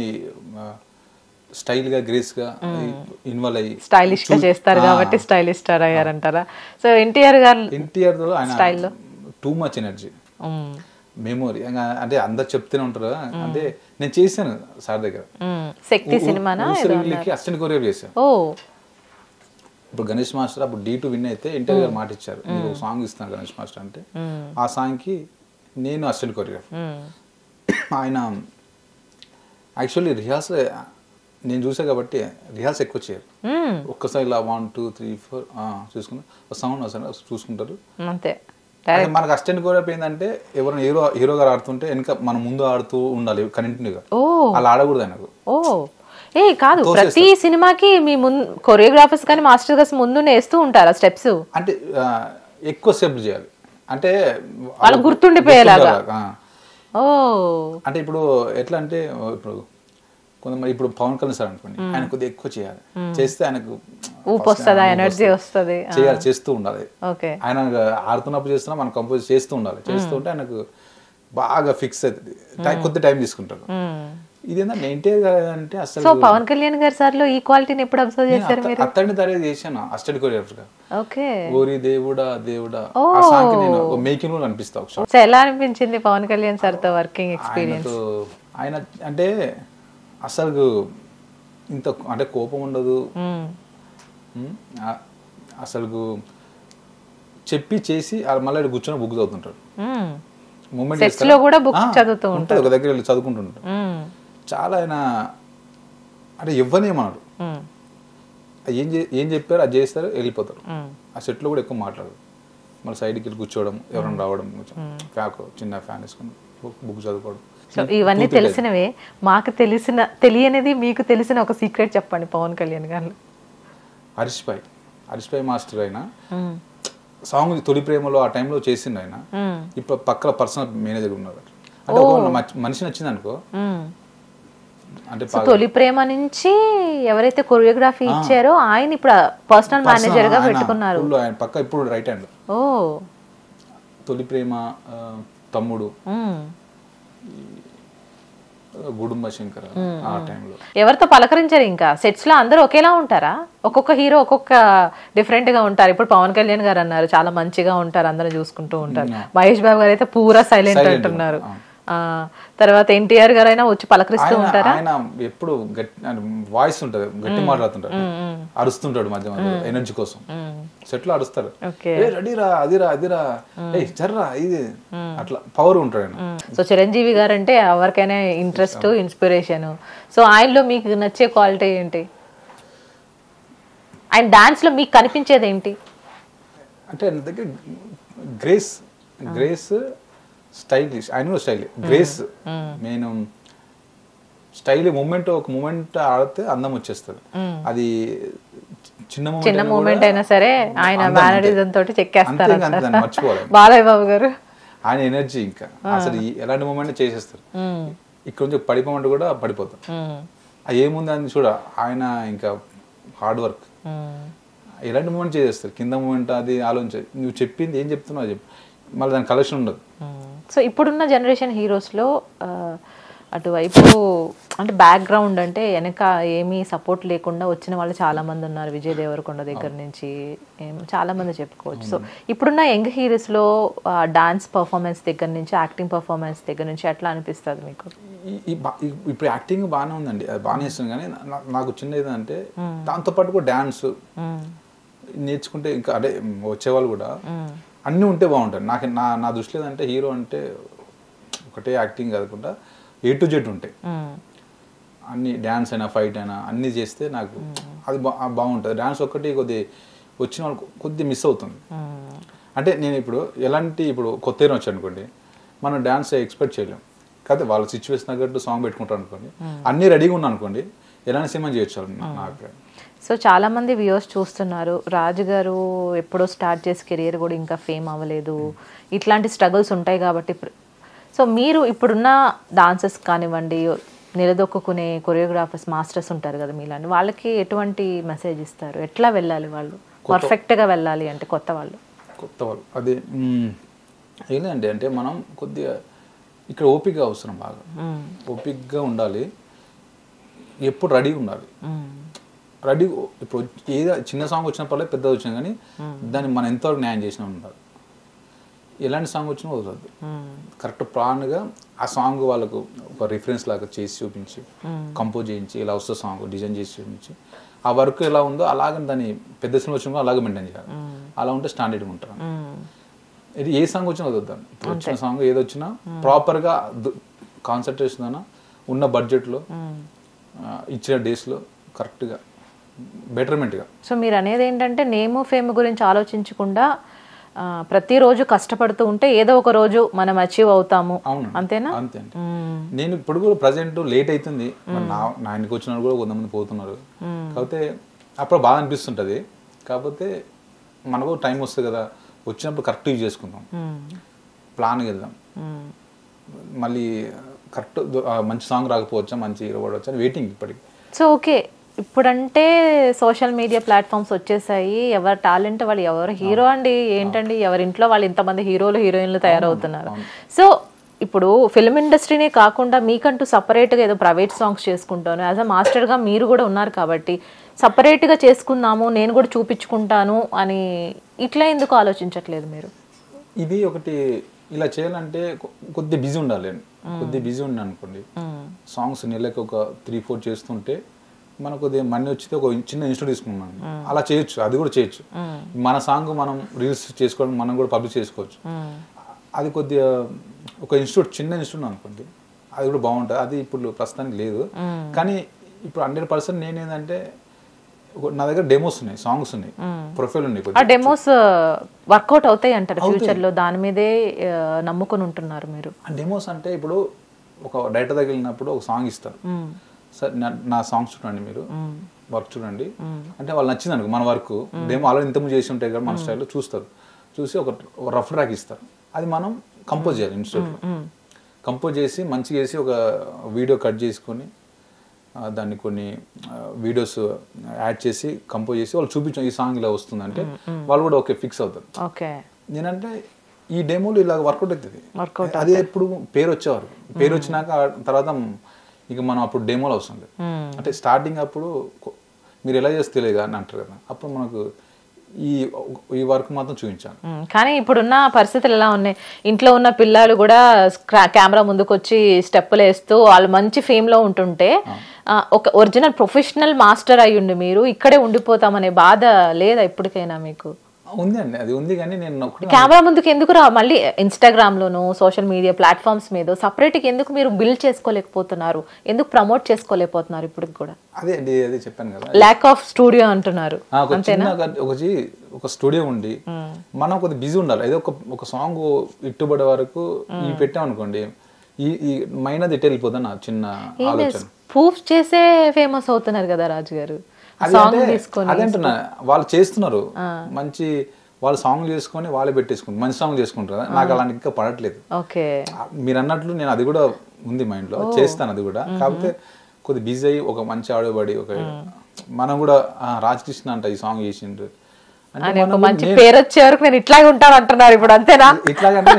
[SPEAKER 3] స్టైల్ గా గ్రేస్ గా ఇన్వాల్వ్ అయ్యి
[SPEAKER 2] స్టైలిష్ గా చేస్తారు కాబట్టి స్టైలిష్ స్టార్ అయ్యారంటారా సో ఎన్టీఆర్ గారు
[SPEAKER 3] ఎన్టీఆర్ తో
[SPEAKER 2] Style
[SPEAKER 3] ఆయన
[SPEAKER 2] లో?
[SPEAKER 3] Too much energy
[SPEAKER 2] hmm.
[SPEAKER 3] Memory అంటే అందరు చెప్తూనే ఉంటారు కదా అంటే నేను చేశాను సార్ దగ్గర
[SPEAKER 2] మ్మ్. శక్తి సినిమానా ఏదో
[SPEAKER 3] ఊసరవిల్లికి అసిస్టెంట్ కొరియర్ చేశాను
[SPEAKER 2] ఓ
[SPEAKER 3] ఇప్పుడు గణేష్ మాస్టర్ అప్పుడు డీ టూ విన్ అయితే ఎన్టీఆర్ గారు మాట ఇచ్చారు నీకు ఒక సాంగ్ ఇస్తాను గణేష్ మాస్టర్ అంటే ఆ సాంగ్ కి నేను అసిస్టెంట్ కొరియోగ్రాఫర్
[SPEAKER 2] మ్మ్.
[SPEAKER 3] ఆయన యాక్చువల్లీ రిహార్స్ నేను చూసా కాబట్టి రిహార్స్ ఎక్కువ చేయరు
[SPEAKER 2] మ్మ్.
[SPEAKER 3] ఒక్కసారి ఇలా వన్ టూ త్రీ ఫోర్ చూసుకుని ఒక సౌండ్ వస్తుంది చూసుకుంటారు
[SPEAKER 2] అంతే
[SPEAKER 3] అంటే మనకు అసిస్టెంట్ కొరియోగ్రాఫర్ ఏంటంటే ఎవరైనా హీరో హీరో గారు ఆడుతుంటే వెనక మనం ముందు ఆడుతూ ఉండాలి కంటిన్యూగా
[SPEAKER 2] ఓ
[SPEAKER 3] అలా ఆడకూడదు ఆయనకు
[SPEAKER 2] ఓ ఏ కాదు ప్రతి సినిమాకి మీ ముందు కొరియోగ్రాఫర్స్ కానీ మాస్టర్ గారు ముందు వేస్తూ ఉంటారా స్టెప్స్
[SPEAKER 3] అంటే ఆ, ఎక్కువ సేపు చేయాలి అంటే
[SPEAKER 2] వాళ్ళకి గుర్తుండిపోయేలాగా.
[SPEAKER 3] గుర్తుండేలాగా, ఆ.
[SPEAKER 2] ఓ
[SPEAKER 3] అంటే ఇప్పుడు ఎట్లా అంటే ఇప్పుడు కొంతమంది ఇప్పుడు పవన్ కళ్యాణ్ సార్ అనుకోండి ఆయన కొద్దిగా ఎక్కువ చేయాలి చేస్తే ఆయనకు
[SPEAKER 2] ఊపు వస్తుందా ఎనర్జీ వస్తుంది
[SPEAKER 3] చేయాలి చేస్తూ ఉండాలి
[SPEAKER 2] ఓకే
[SPEAKER 3] ఆయన ఆడుతున్నప్పుడు చేస్తున్నా మనం కంపోజ్ చేస్తూ ఉండాలి చేస్తూ ఉంటే ఆయనకు బాగా ఫిక్స్ అవుతుంది టైం కొద్ది టైం తీసుకుంటారు ఇది ఏంటంటే ఎన్టీఆర్ అంటే అసలు
[SPEAKER 2] సో పవన్ కళ్యాణ్ గారి సార్ లో ఈ క్వాలిటీని ఎప్పుడు అబ్జర్వ్
[SPEAKER 3] నేను
[SPEAKER 2] చేశారు
[SPEAKER 3] అత్త-
[SPEAKER 2] మీరు
[SPEAKER 3] అత్తడిని తయారు చేశాను అస్టెడ్ కొరియోగ్రాఫర్ గా
[SPEAKER 2] ఓకే
[SPEAKER 3] ఓరి దేవుడా దేవుడా ఆ సాంగ్ కి నేను మేకింగ్ లో అనిపిస్తా ఒక షాట్
[SPEAKER 2] సో ఎలా అనిపించింది పవన్ కళ్యాణ్ సార్ తో వర్కింగ్ ఎక్స్పీరియన్స్
[SPEAKER 3] ఆయనతో ఆయన అంటే అసలు ఇంత అంటే కోపం ఉండదు ఉమ్, ఆ- అసలు చెప్పి చేసి ఆ మళ్ళీ ఈడ కూర్చొని బుక్ చదువుతుంటాడు మూమెంట్
[SPEAKER 2] Sets లో కూడా book చదువుతూ
[SPEAKER 3] ఉంటుంది ఒక దగ్గర వెళ్ళి చదువుకుంటుంటాడు చాలా ఆయన అంటే ఇవ్వనేమన్నాడు ఏం చే- ఏం చెప్పారు అది చేస్తారు వెళ్ళిపోతారు ఆ సెట్లో కూడా ఎక్కువ మాట్లాడరు మళ్ళీ సైడ్కి వెళ్ళి కూర్చోవడం ఎవరైనా రావడం కొంచెం ఫ్యాక్ చిన్న ఫ్యాన్ వేసుకొని బుక్ చదువుకోవడం
[SPEAKER 2] సో ఇవన్నీ తెలిసినవే మాకు తెలిసిన తెలియనిది మీకు తెలిసిన ఒక సీక్రెట్ చెప్పండి పవన్ కళ్యాణ్ గారు
[SPEAKER 3] హరీష్ భాయ్ హరీష్ భాయ్ మాస్టర్ అయినా సాంగ్ తొలి ప్రేమలో ఆ టైంలో చేసిండు ఆయన ఇప్పుడు పక్కన పర్సనల్ మేనేజర్ ఉన్నారు అంటే ఒక మచ్- మనిషి నచ్చింది అనుకో అంటే
[SPEAKER 2] సో తొలి ప్రేమ నుంచి ఎవరైతే కొరియోగ్రఫీ ఇచ్చారో ఆయన ఇప్పుడు పర్సనల్ మేనేజర్ గా పెట్టుకున్నారు
[SPEAKER 3] full ఆయన పక్క ఇప్పుడు రైట్ హ్యాండ్
[SPEAKER 2] ఓ
[SPEAKER 3] తొలి ప్రేమ ఆ, తమ్ముడు
[SPEAKER 2] మ్మ్.
[SPEAKER 3] గుడుంబ శంకర ఆ టైంలో
[SPEAKER 2] ఎవరితో పలకరించారు ఇంకా సెట్స్ లో అందరూ ఒకేలా ఉంటారా ఒక్కొక్క హీరో ఒక్కొక్క డిఫరెంట్ గా ఉంటారు ఇప్పుడు పవన్ కళ్యాణ్ గారు అన్నారు చాలా మంచిగా ఉంటారు అందరూ చూసుకుంటూ ఉంటారు మహేష్ బాబు గారు అయితే పూరా సైలెంట్
[SPEAKER 3] Silent
[SPEAKER 2] అంటున్నారు
[SPEAKER 3] అవును.
[SPEAKER 2] ఆ, తర్వాత ఎన్టీఆర్ గారు అయినా వచ్చి పలకరిస్తూ
[SPEAKER 3] ఆయన
[SPEAKER 2] ఉంటారా
[SPEAKER 3] ఆయన ఎప్పుడు గట్టి వాయిస్ ఉంటది గట్టి మాట్లాడుతుంటాడు అరుస్తుంటాడు మధ్య మధ్య ఎనర్జీ కోసం సెట్ లో అరుస్తారు
[SPEAKER 2] ఓకే
[SPEAKER 3] ఏ రెడీరా అదిరా అదిరా ఏ జర్రా ఇది అట్లా పవర్ ఉంటాడు ఆయన
[SPEAKER 2] సో చిరంజీవి గారు అంటే ఎవరికైనా ఇంట్రెస్ట్ ఇన్స్పిరేషన్ సో ఆయనలో మీకు నచ్చే క్వాలిటీ ఏంటి ఆయన డాన్స్ లో మీకు కనిపించేది ఏంటి
[SPEAKER 3] అంటే ఆయన దగ్గర గ్రేస్ గ్రేస్ స్టైలిష్ ఆయన కూడా స్టైల్ గ్రేస్ నేను స్టైల్ మూమెంట్ ఒక మూమెంట్ ఆడితే అందం వచ్చేస్తుంది అది చిన్న moment
[SPEAKER 2] చిన్న
[SPEAKER 3] అయినా
[SPEAKER 2] మూమెంట్
[SPEAKER 3] కూడా
[SPEAKER 2] అయినా సరే ఆయన
[SPEAKER 3] అందం అంతే.
[SPEAKER 2] మేనరిజం తోటి చెక్కేస్తారు
[SPEAKER 3] అంతే ఇంకా అంతే దాన్ని మర్చిపోవాలి
[SPEAKER 2] బాలయ్య బాబు గారు
[SPEAKER 3] ఆయన ఎనర్జీ ఇంకా అసలు ఈ- ఎలాంటి మూమెంట్ చేసేస్తారు ఇక్కడ నుంచి పడిపోమంటే కూడా పడిపోతారు
[SPEAKER 2] మ్మ్.
[SPEAKER 3] అది ఏముంది అని చూడ ఆయన ఇంకా హార్డ్ వర్క్
[SPEAKER 2] మ్మ్.
[SPEAKER 3] ఎలాంటి మూమెంట్ చేసేస్తారు కింద మూమెంట్ అది ఆలోచించ నువ్వు చెప్పింది ఏం చెప్తున్నావు అది చెప్పు మళ్ళీ దాని కలెక్షన్ ఉండదు
[SPEAKER 2] సో ఇప్పుడున్న జనరేషన్ హీరోస్లో అటువైపు అంటే బ్యాక్గ్రౌండ్ అంటే వెనక ఏమీ సపోర్ట్ లేకుండా వచ్చిన వాళ్ళు చాలా మంది ఉన్నారు విజయ్ దేవరకొండ దగ్గర నుంచి ఏం చాలా మంది చెప్పుకోవచ్చు సో ఇప్పుడున్న యంగ్ హీరోస్లో డాన్స్ పర్ఫార్మెన్స్ దగ్గర నుంచి యాక్టింగ్ పర్ఫార్మెన్స్ దగ్గర నుంచి ఎట్లా అనిపిస్తుంది మీకు
[SPEAKER 3] ఈ- ఈ బా- ఈ- ఇప్పుడు యాక్టింగ్ బాగానే ఉందండి అది బాగానే ఇస్తుంది కానీ నా- నాకు చిన్న ఏంటంటే దాంతోపాటు కూడా డ్యాన్స్ నేర్చుకుంటే ఇంకా అదే వచ్చేవాళ్ళు కూడా అన్నీ ఉంటే బాగుంటాయి నాకు నా నా దృష్టిలో ఏంటంటే హీరో అంటే ఒకటే యాక్టింగ్ కాకుండా ఏ టు జెడ్ ఉంటాయి
[SPEAKER 2] మ్మ్.
[SPEAKER 3] అన్ని డ్యాన్స్ అయినా ఫైట్ అయినా అన్నీ చేస్తే నాకు అది బా బాగుంటుంది డ్యాన్స్ ఒక్కటి కొద్ది వచ్చిన వాళ్ళు కొద్ది మిస్ అవుతుంది
[SPEAKER 2] మ్మ్.
[SPEAKER 3] అంటే నేను ఇప్పుడు ఎలాంటి ఇప్పుడు కొత్త హీరో వచ్చాను అనుకోండి మనం డ్యాన్స్ ఎక్స్పెక్ట్ చేయలేం కాకపోతే వాళ్ళ సిచ్యువేషన్ తగ్గట్టు సాంగ్ పెట్టుకుంటారు అనుకోండి అన్నీ రెడీగా ఉన్నా అనుకోండి ఎలాంటి సినిమా చేయొచ్చు వాళ్ళు నా నా అభిప్రాయం
[SPEAKER 2] సో చాలా మంది వ్యూవర్స్ చూస్తున్నారు రాజు గారు ఎప్పుడో స్టార్ట్ చేసి కెరియర్ కూడా ఇంకా ఫేమ్ అవ్వలేదు ఇట్లాంటి స్ట్రగుల్స్ ఉంటాయి కాబట్టి ఇప్పుడు సో మీరు ఇప్పుడున్న డాన్సర్స్ కానివ్వండి నిలదొక్కునే కొరియోగ్రాఫర్స్ మాస్టర్స్ ఉంటారు కదా మీలాంటి వాళ్ళకి ఎటువంటి మెసేజ్ ఇస్తారు ఎట్లా వెళ్ళాలి వాళ్ళు పర్ఫెక్ట్గా వెళ్ళాలి అంటే కొత్త వాళ్ళు
[SPEAKER 3] కొత్త వాళ్ళు అదే మ్మ్, ఏం లేదండి అంటే మనం కొద్దిగా ఇక్కడ ఓపిక అవసరం బాగా ఓపికగా ఉండాలి ఎప్పుడు రెడీగా ఉండాలి రెడీ ఇప్పుడు ఏదో చిన్న సాంగ్ వచ్చినప్పుడే పెద్దది వచ్చినా కానీ దాన్ని మనం ఎంతవరకు న్యాయం చేసినా ఉండాలి ఎలాంటి సాంగ్ వచ్చినా వదలద్దు కరెక్ట్ ప్లాన్గా ఆ సాంగ్ వాళ్ళకు ఒక రిఫరెన్స్ లాగా చేసి చూపించి కంపోజ్ చేయించి ఇలా వస్తుంది సాంగ్ డిజైన్ చేసి చూపించి ఆ వర్క్ ఎలా ఉందో అలాగే దాన్ని పెద్ద సినిమా వచ్చినా అలాగే మెయింటైన్ చేయాలి అలా ఉంటే స్టాండర్డ్గా ఉంటారు ఇది ఏ సాంగ్ వచ్చినా వద్దాం ఇప్పుడు వచ్చిన సాంగ్ ఏది వచ్చినా ప్రాపర్గా కాన్సన్ట్రేషన్ అయినా ఉన్న బడ్జెట్లో ఇచ్చిన డేస్లో కరెక్ట్గా బెటర్మెంట్గా
[SPEAKER 2] సో మీరు అనేది ఏంటంటే నేము ఫేమ్ గురించి ఆలోచించకుండా ఆ, ప్రతిరోజు కష్టపడుతూ ఉంటే ఏదో ఒక రోజు మనం అచీవ్ అవుతాము
[SPEAKER 3] అవును
[SPEAKER 2] అంతేనా
[SPEAKER 3] అంతే అండి నేను ఇప్పుడు కూడా ప్రజెంట్ లేట్ అవుతుంది మరి నా నా ఇంటికి వచ్చిన వాళ్ళు కూడా కొంతమంది పోతున్నారు కాకపోతే అప్పుడు బాధ అనిపిస్తుంటది కాకపోతే మనకు టైం వస్తుంది కదా వచ్చినప్పుడు కరెక్ట్ యూజ్ చేసుకుందాం ప్లాన్గా వెళ్దాం మళ్ళీ కరెక్ట్ మంచి సాంగ్ రాకపోవచ్చా మంచి హీరో పడవచ్చా అని వెయిటింగ్ ఇప్పటికి
[SPEAKER 2] సో ఓకే ఇప్పుడంటే సోషల్ మీడియా ప్లాట్ఫామ్స్ వచ్చేసాయి ఎవరి టాలెంట్ వాళ్ళు ఎవరు హీరో అండి ఏంటండి ఎవరి ఇంట్లో వాళ్ళు ఇంతమంది హీరోలు హీరోయిన్లు తయారవుతున్నారు సో ఇప్పుడు ఫిల్మ్ ఇండస్ట్రీనే కాకుండా మీకంటూ సపరేట్గా ఏదో ప్రైవేట్ సాంగ్స్ చేసుకుంటాను యాజ్ అ మాస్టర్గా మీరు కూడా ఉన్నారు కాబట్టి సపరేట్గా చేసుకుందాము నేను కూడా చూపించుకుంటాను అని ఇట్లా ఎందుకు ఆలోచించట్లేదు మీరు
[SPEAKER 3] ఇది ఒకటి ఇలా చేయాలంటే కొ- కొద్ది బిజీ ఉండాలి కొద్ది బిజీ ఉండి అనుకోండి సాంగ్స్ నెలకు ఒక త్రీ ఫోర్ చేస్తుంటే మనకు కొద్దిగా మనీ వచ్చితే ఒక చిన్న ఇన్స్టిట్యూట్ తీసుకున్నాం అలా చేయొచ్చు అది కూడా చేయొచ్చు మన సాంగ్ మనం రీల్స్ చేసుకోవడం మనం కూడా పబ్లిష్ చేసుకోవచ్చు అది కొద్దిగా ఒక ఇన్స్టిట్యూట్ చిన్న ఇన్స్టిట్యూట్ అనుకోండి అది కూడా బాగుంటుంది అది ఇప్పుడు ప్రస్తుతానికి లేదు కానీ ఇప్పుడు హండ్రెడ్ పర్సెంట్ నేనేంటంటే ఒక- నా దగ్గర డెమోస్ ఉన్నాయి సాంగ్స్ ఉన్నాయి ప్రొఫైల్ ఉన్నాయి
[SPEAKER 2] ఆ
[SPEAKER 3] కొద్దిగా
[SPEAKER 2] డెమోస్ వర్కౌట్ అవుతాయి అంటారు ఫ్యూచర్ లో దాని మీదే ఆ, నమ్ముకొని ఉంటున్నారు మీరు
[SPEAKER 3] ఆ డెమోస్ అంటే ఇప్పుడు ఒక డైరెక్టర్ దగ్గర వెళ్ళినప్పుడు ఒక సాంగ్ ఇస్తారు సార్ నా- నా సాంగ్స్ చూడండి మీరు వర్క్ చూడండి అంటే వాళ్ళు నచ్చింది అనుకో మన వర్క్ డెమో ఆల్రెడీ ఇంతకుముందు చేసి ఉంటాయి కదా మన స్టైల్లో చూస్తారు చూసి ఒక రఫ్ ట్రాక్ ఇస్తారు అది మనం కంపోజ్ చేయాలి ఇన్స్టిట్యూట్లో కంపోజ్ చేసి మంచిగా చేసి ఒక వీడియో కట్ చేసుకొని ఆ, దాన్ని కొన్ని వీడియోస్ యాడ్ చేసి కంపోజ్ చేసి వాళ్ళు చూపించాం ఈ సాంగ్ ఇలా వస్తుందంటే వాళ్ళు కూడా ఓకే ఫిక్స్ అవుతారు
[SPEAKER 2] ఓకే
[SPEAKER 3] నేనంటే ఈ డెమోలు ఇలా వర్కౌట్ అవుతుంది
[SPEAKER 2] Workout
[SPEAKER 3] అదే ఎప్పుడు పేరు వచ్చేవారు పేరు వచ్చినాక ఆ తర్వాత ఇక మనం అప్పుడు డెమోలు అవసరం లేదు అంటే స్టార్టింగ్ అప్పుడు కొ- మీరు ఎలా చేస్తే తెలియదు అని అంటారు కదా అప్పుడు మనకు ఈ ఈ వర్క్ మాత్రం చూపించాను
[SPEAKER 2] మ్మ్. కానీ ఇప్పుడున్న పరిస్థితులు ఎలా ఉన్నాయి ఇంట్లో ఉన్న పిల్లలు కూడా స్క్రా- కెమెరా ముందుకు వచ్చి స్టెప్పులు వేస్తూ వాళ్ళు మంచి ఫేమ్ లో ఉంటుంటే ఆ, ఒక ఒరిజినల్ ప్రొఫెషనల్ మాస్టర్ అయ్యుండి మీరు ఇక్కడే ఉండిపోతామనే బాధ లేదా ఇప్పటికైనా మీకు
[SPEAKER 3] ఉంది అండి అది ఉంది కానీ నేను ఒకటి
[SPEAKER 2] కెమెరా ముందుకు ఎందుకు రా మళ్ళీ ఇన్స్టాగ్రామ్ లోను సోషల్ మీడియా ప్లాట్ఫామ్స్ మీద సపరేట్ గా ఎందుకు మీరు బిల్డ్ చేసుకోలేకపోతున్నారు ఎందుకు ప్రమోట్ చేసుకోలేకపోతున్నారు ఇప్పుడు కూడా
[SPEAKER 3] అదే అండి అదే చెప్పాను కదా
[SPEAKER 2] ల్యాక్ ఆఫ్ స్టూడియో అంటున్నారు
[SPEAKER 3] ఆ, ఒక చిన్న ఒక- ఒక జీ- ఒక స్టూడియో ఉండి మనం కొద్దిగా బిజీ ఉండాలి ఏదో ఒక ఒక సాంగ్ ఇట్టుబడే వరకు ఈ పెట్టాం అనుకోండి ఈ ఈ మైనది ఇటు వెళ్ళిపోతుంది నా చిన్న ఆలోచన
[SPEAKER 2] ప్రూఫ్ చేసే ఫేమస్ అవుతున్నారు కదా రాజు గారు
[SPEAKER 3] అది
[SPEAKER 2] సాంగ్
[SPEAKER 3] అంటే
[SPEAKER 2] తీసుకొని
[SPEAKER 3] అదే అంటున్నా వాళ్ళు చేస్తున్నారు మంచి వాళ్ళు సాంగ్ చేసుకొని వాళ్ళే పెట్టేసుకుంటారు మంచి సాంగ్ చేసుకుంటారు కదా నాకు అలాంటి ఇంకా పడట్లేదు
[SPEAKER 2] ఓకే
[SPEAKER 3] ఆ, మీరు అన్నట్లు నేను అది కూడా ఉంది మైండ్ లో చేస్తాను అది కూడా కాకపోతే కొద్ది బిజీ అయ్యి ఒక మంచి ఆడియో పడి ఒక మనం కూడా ఆ, రాజ్ కృష్ణ అంట ఈ సాంగ్ చేసిండ్రు అంటే
[SPEAKER 2] అని ఒక
[SPEAKER 3] మనం
[SPEAKER 2] మంచి పేరు వచ్చే వరకు నేను ఇట్లాగే ఉంటాను అంటున్నారు ఇప్పుడు అంతేనా
[SPEAKER 3] ఇట్లాగంటే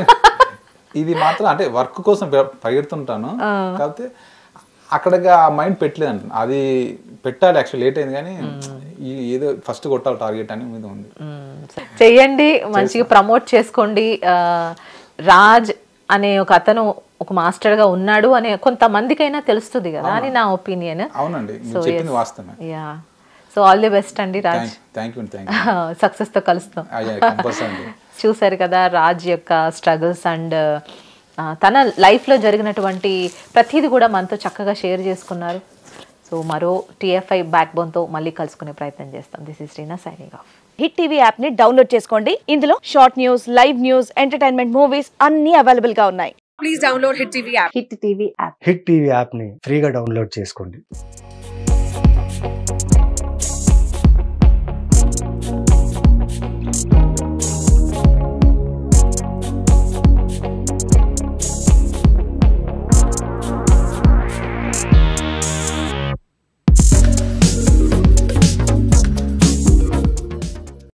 [SPEAKER 3] ఇది మాత్రం అంటే వర్క్ కోసం పె- పరిగెడుతుంటాను కాకపోతే అక్కడికి ఆ మైండ్ పెట్టలేదు అంట అది పెట్టాలి యాక్చువల్ లేట్ అయింది కానీ ఈ ఏదో ఫస్ట్ కొట్టాలి టార్గెట్ అని మీద ఉంది
[SPEAKER 2] చెయ్యండి మంచిగా ప్రమోట్ చేసుకోండి ఆ, రాజ్ అనే ఒక అతను ఒక మాస్టర్ గా ఉన్నాడు అనే కొంతమందికైనా తెలుస్తుంది కదా అని నా ఒపీనియన్
[SPEAKER 3] అవునండి మీరు చెప్పింది వాస్తవమే
[SPEAKER 2] yeah so all the best అండి Raj
[SPEAKER 3] thank you thank you
[SPEAKER 2] success తో కలుస్తాం
[SPEAKER 3] కంపల్సరీ అండి
[SPEAKER 2] చూసారు కదా రాజ్ యొక్క స్ట్రగుల్స్ అండ్ తన లైఫ్లో జరిగినటువంటి ప్రతిదీ కూడా మనతో చక్కగా షేర్ చేసుకున్నారు సో మరో టీఎఫ్ఐ బ్యాక్ బోన్తో మళ్ళీ కలుసుకునే ప్రయత్నం చేస్తాం this is Reena signing off
[SPEAKER 4] Hit TV app ని డౌన్లోడ్ చేసుకోండి ఇందులో short news live news entertainment movies అన్ని అవైలబుల్ గా ఉన్నాయి Please download Hit TV app.
[SPEAKER 2] Hit TV app
[SPEAKER 5] Hit TV యాప్ని ఫ్రీగా డౌన్లోడ్ చేసుకోండి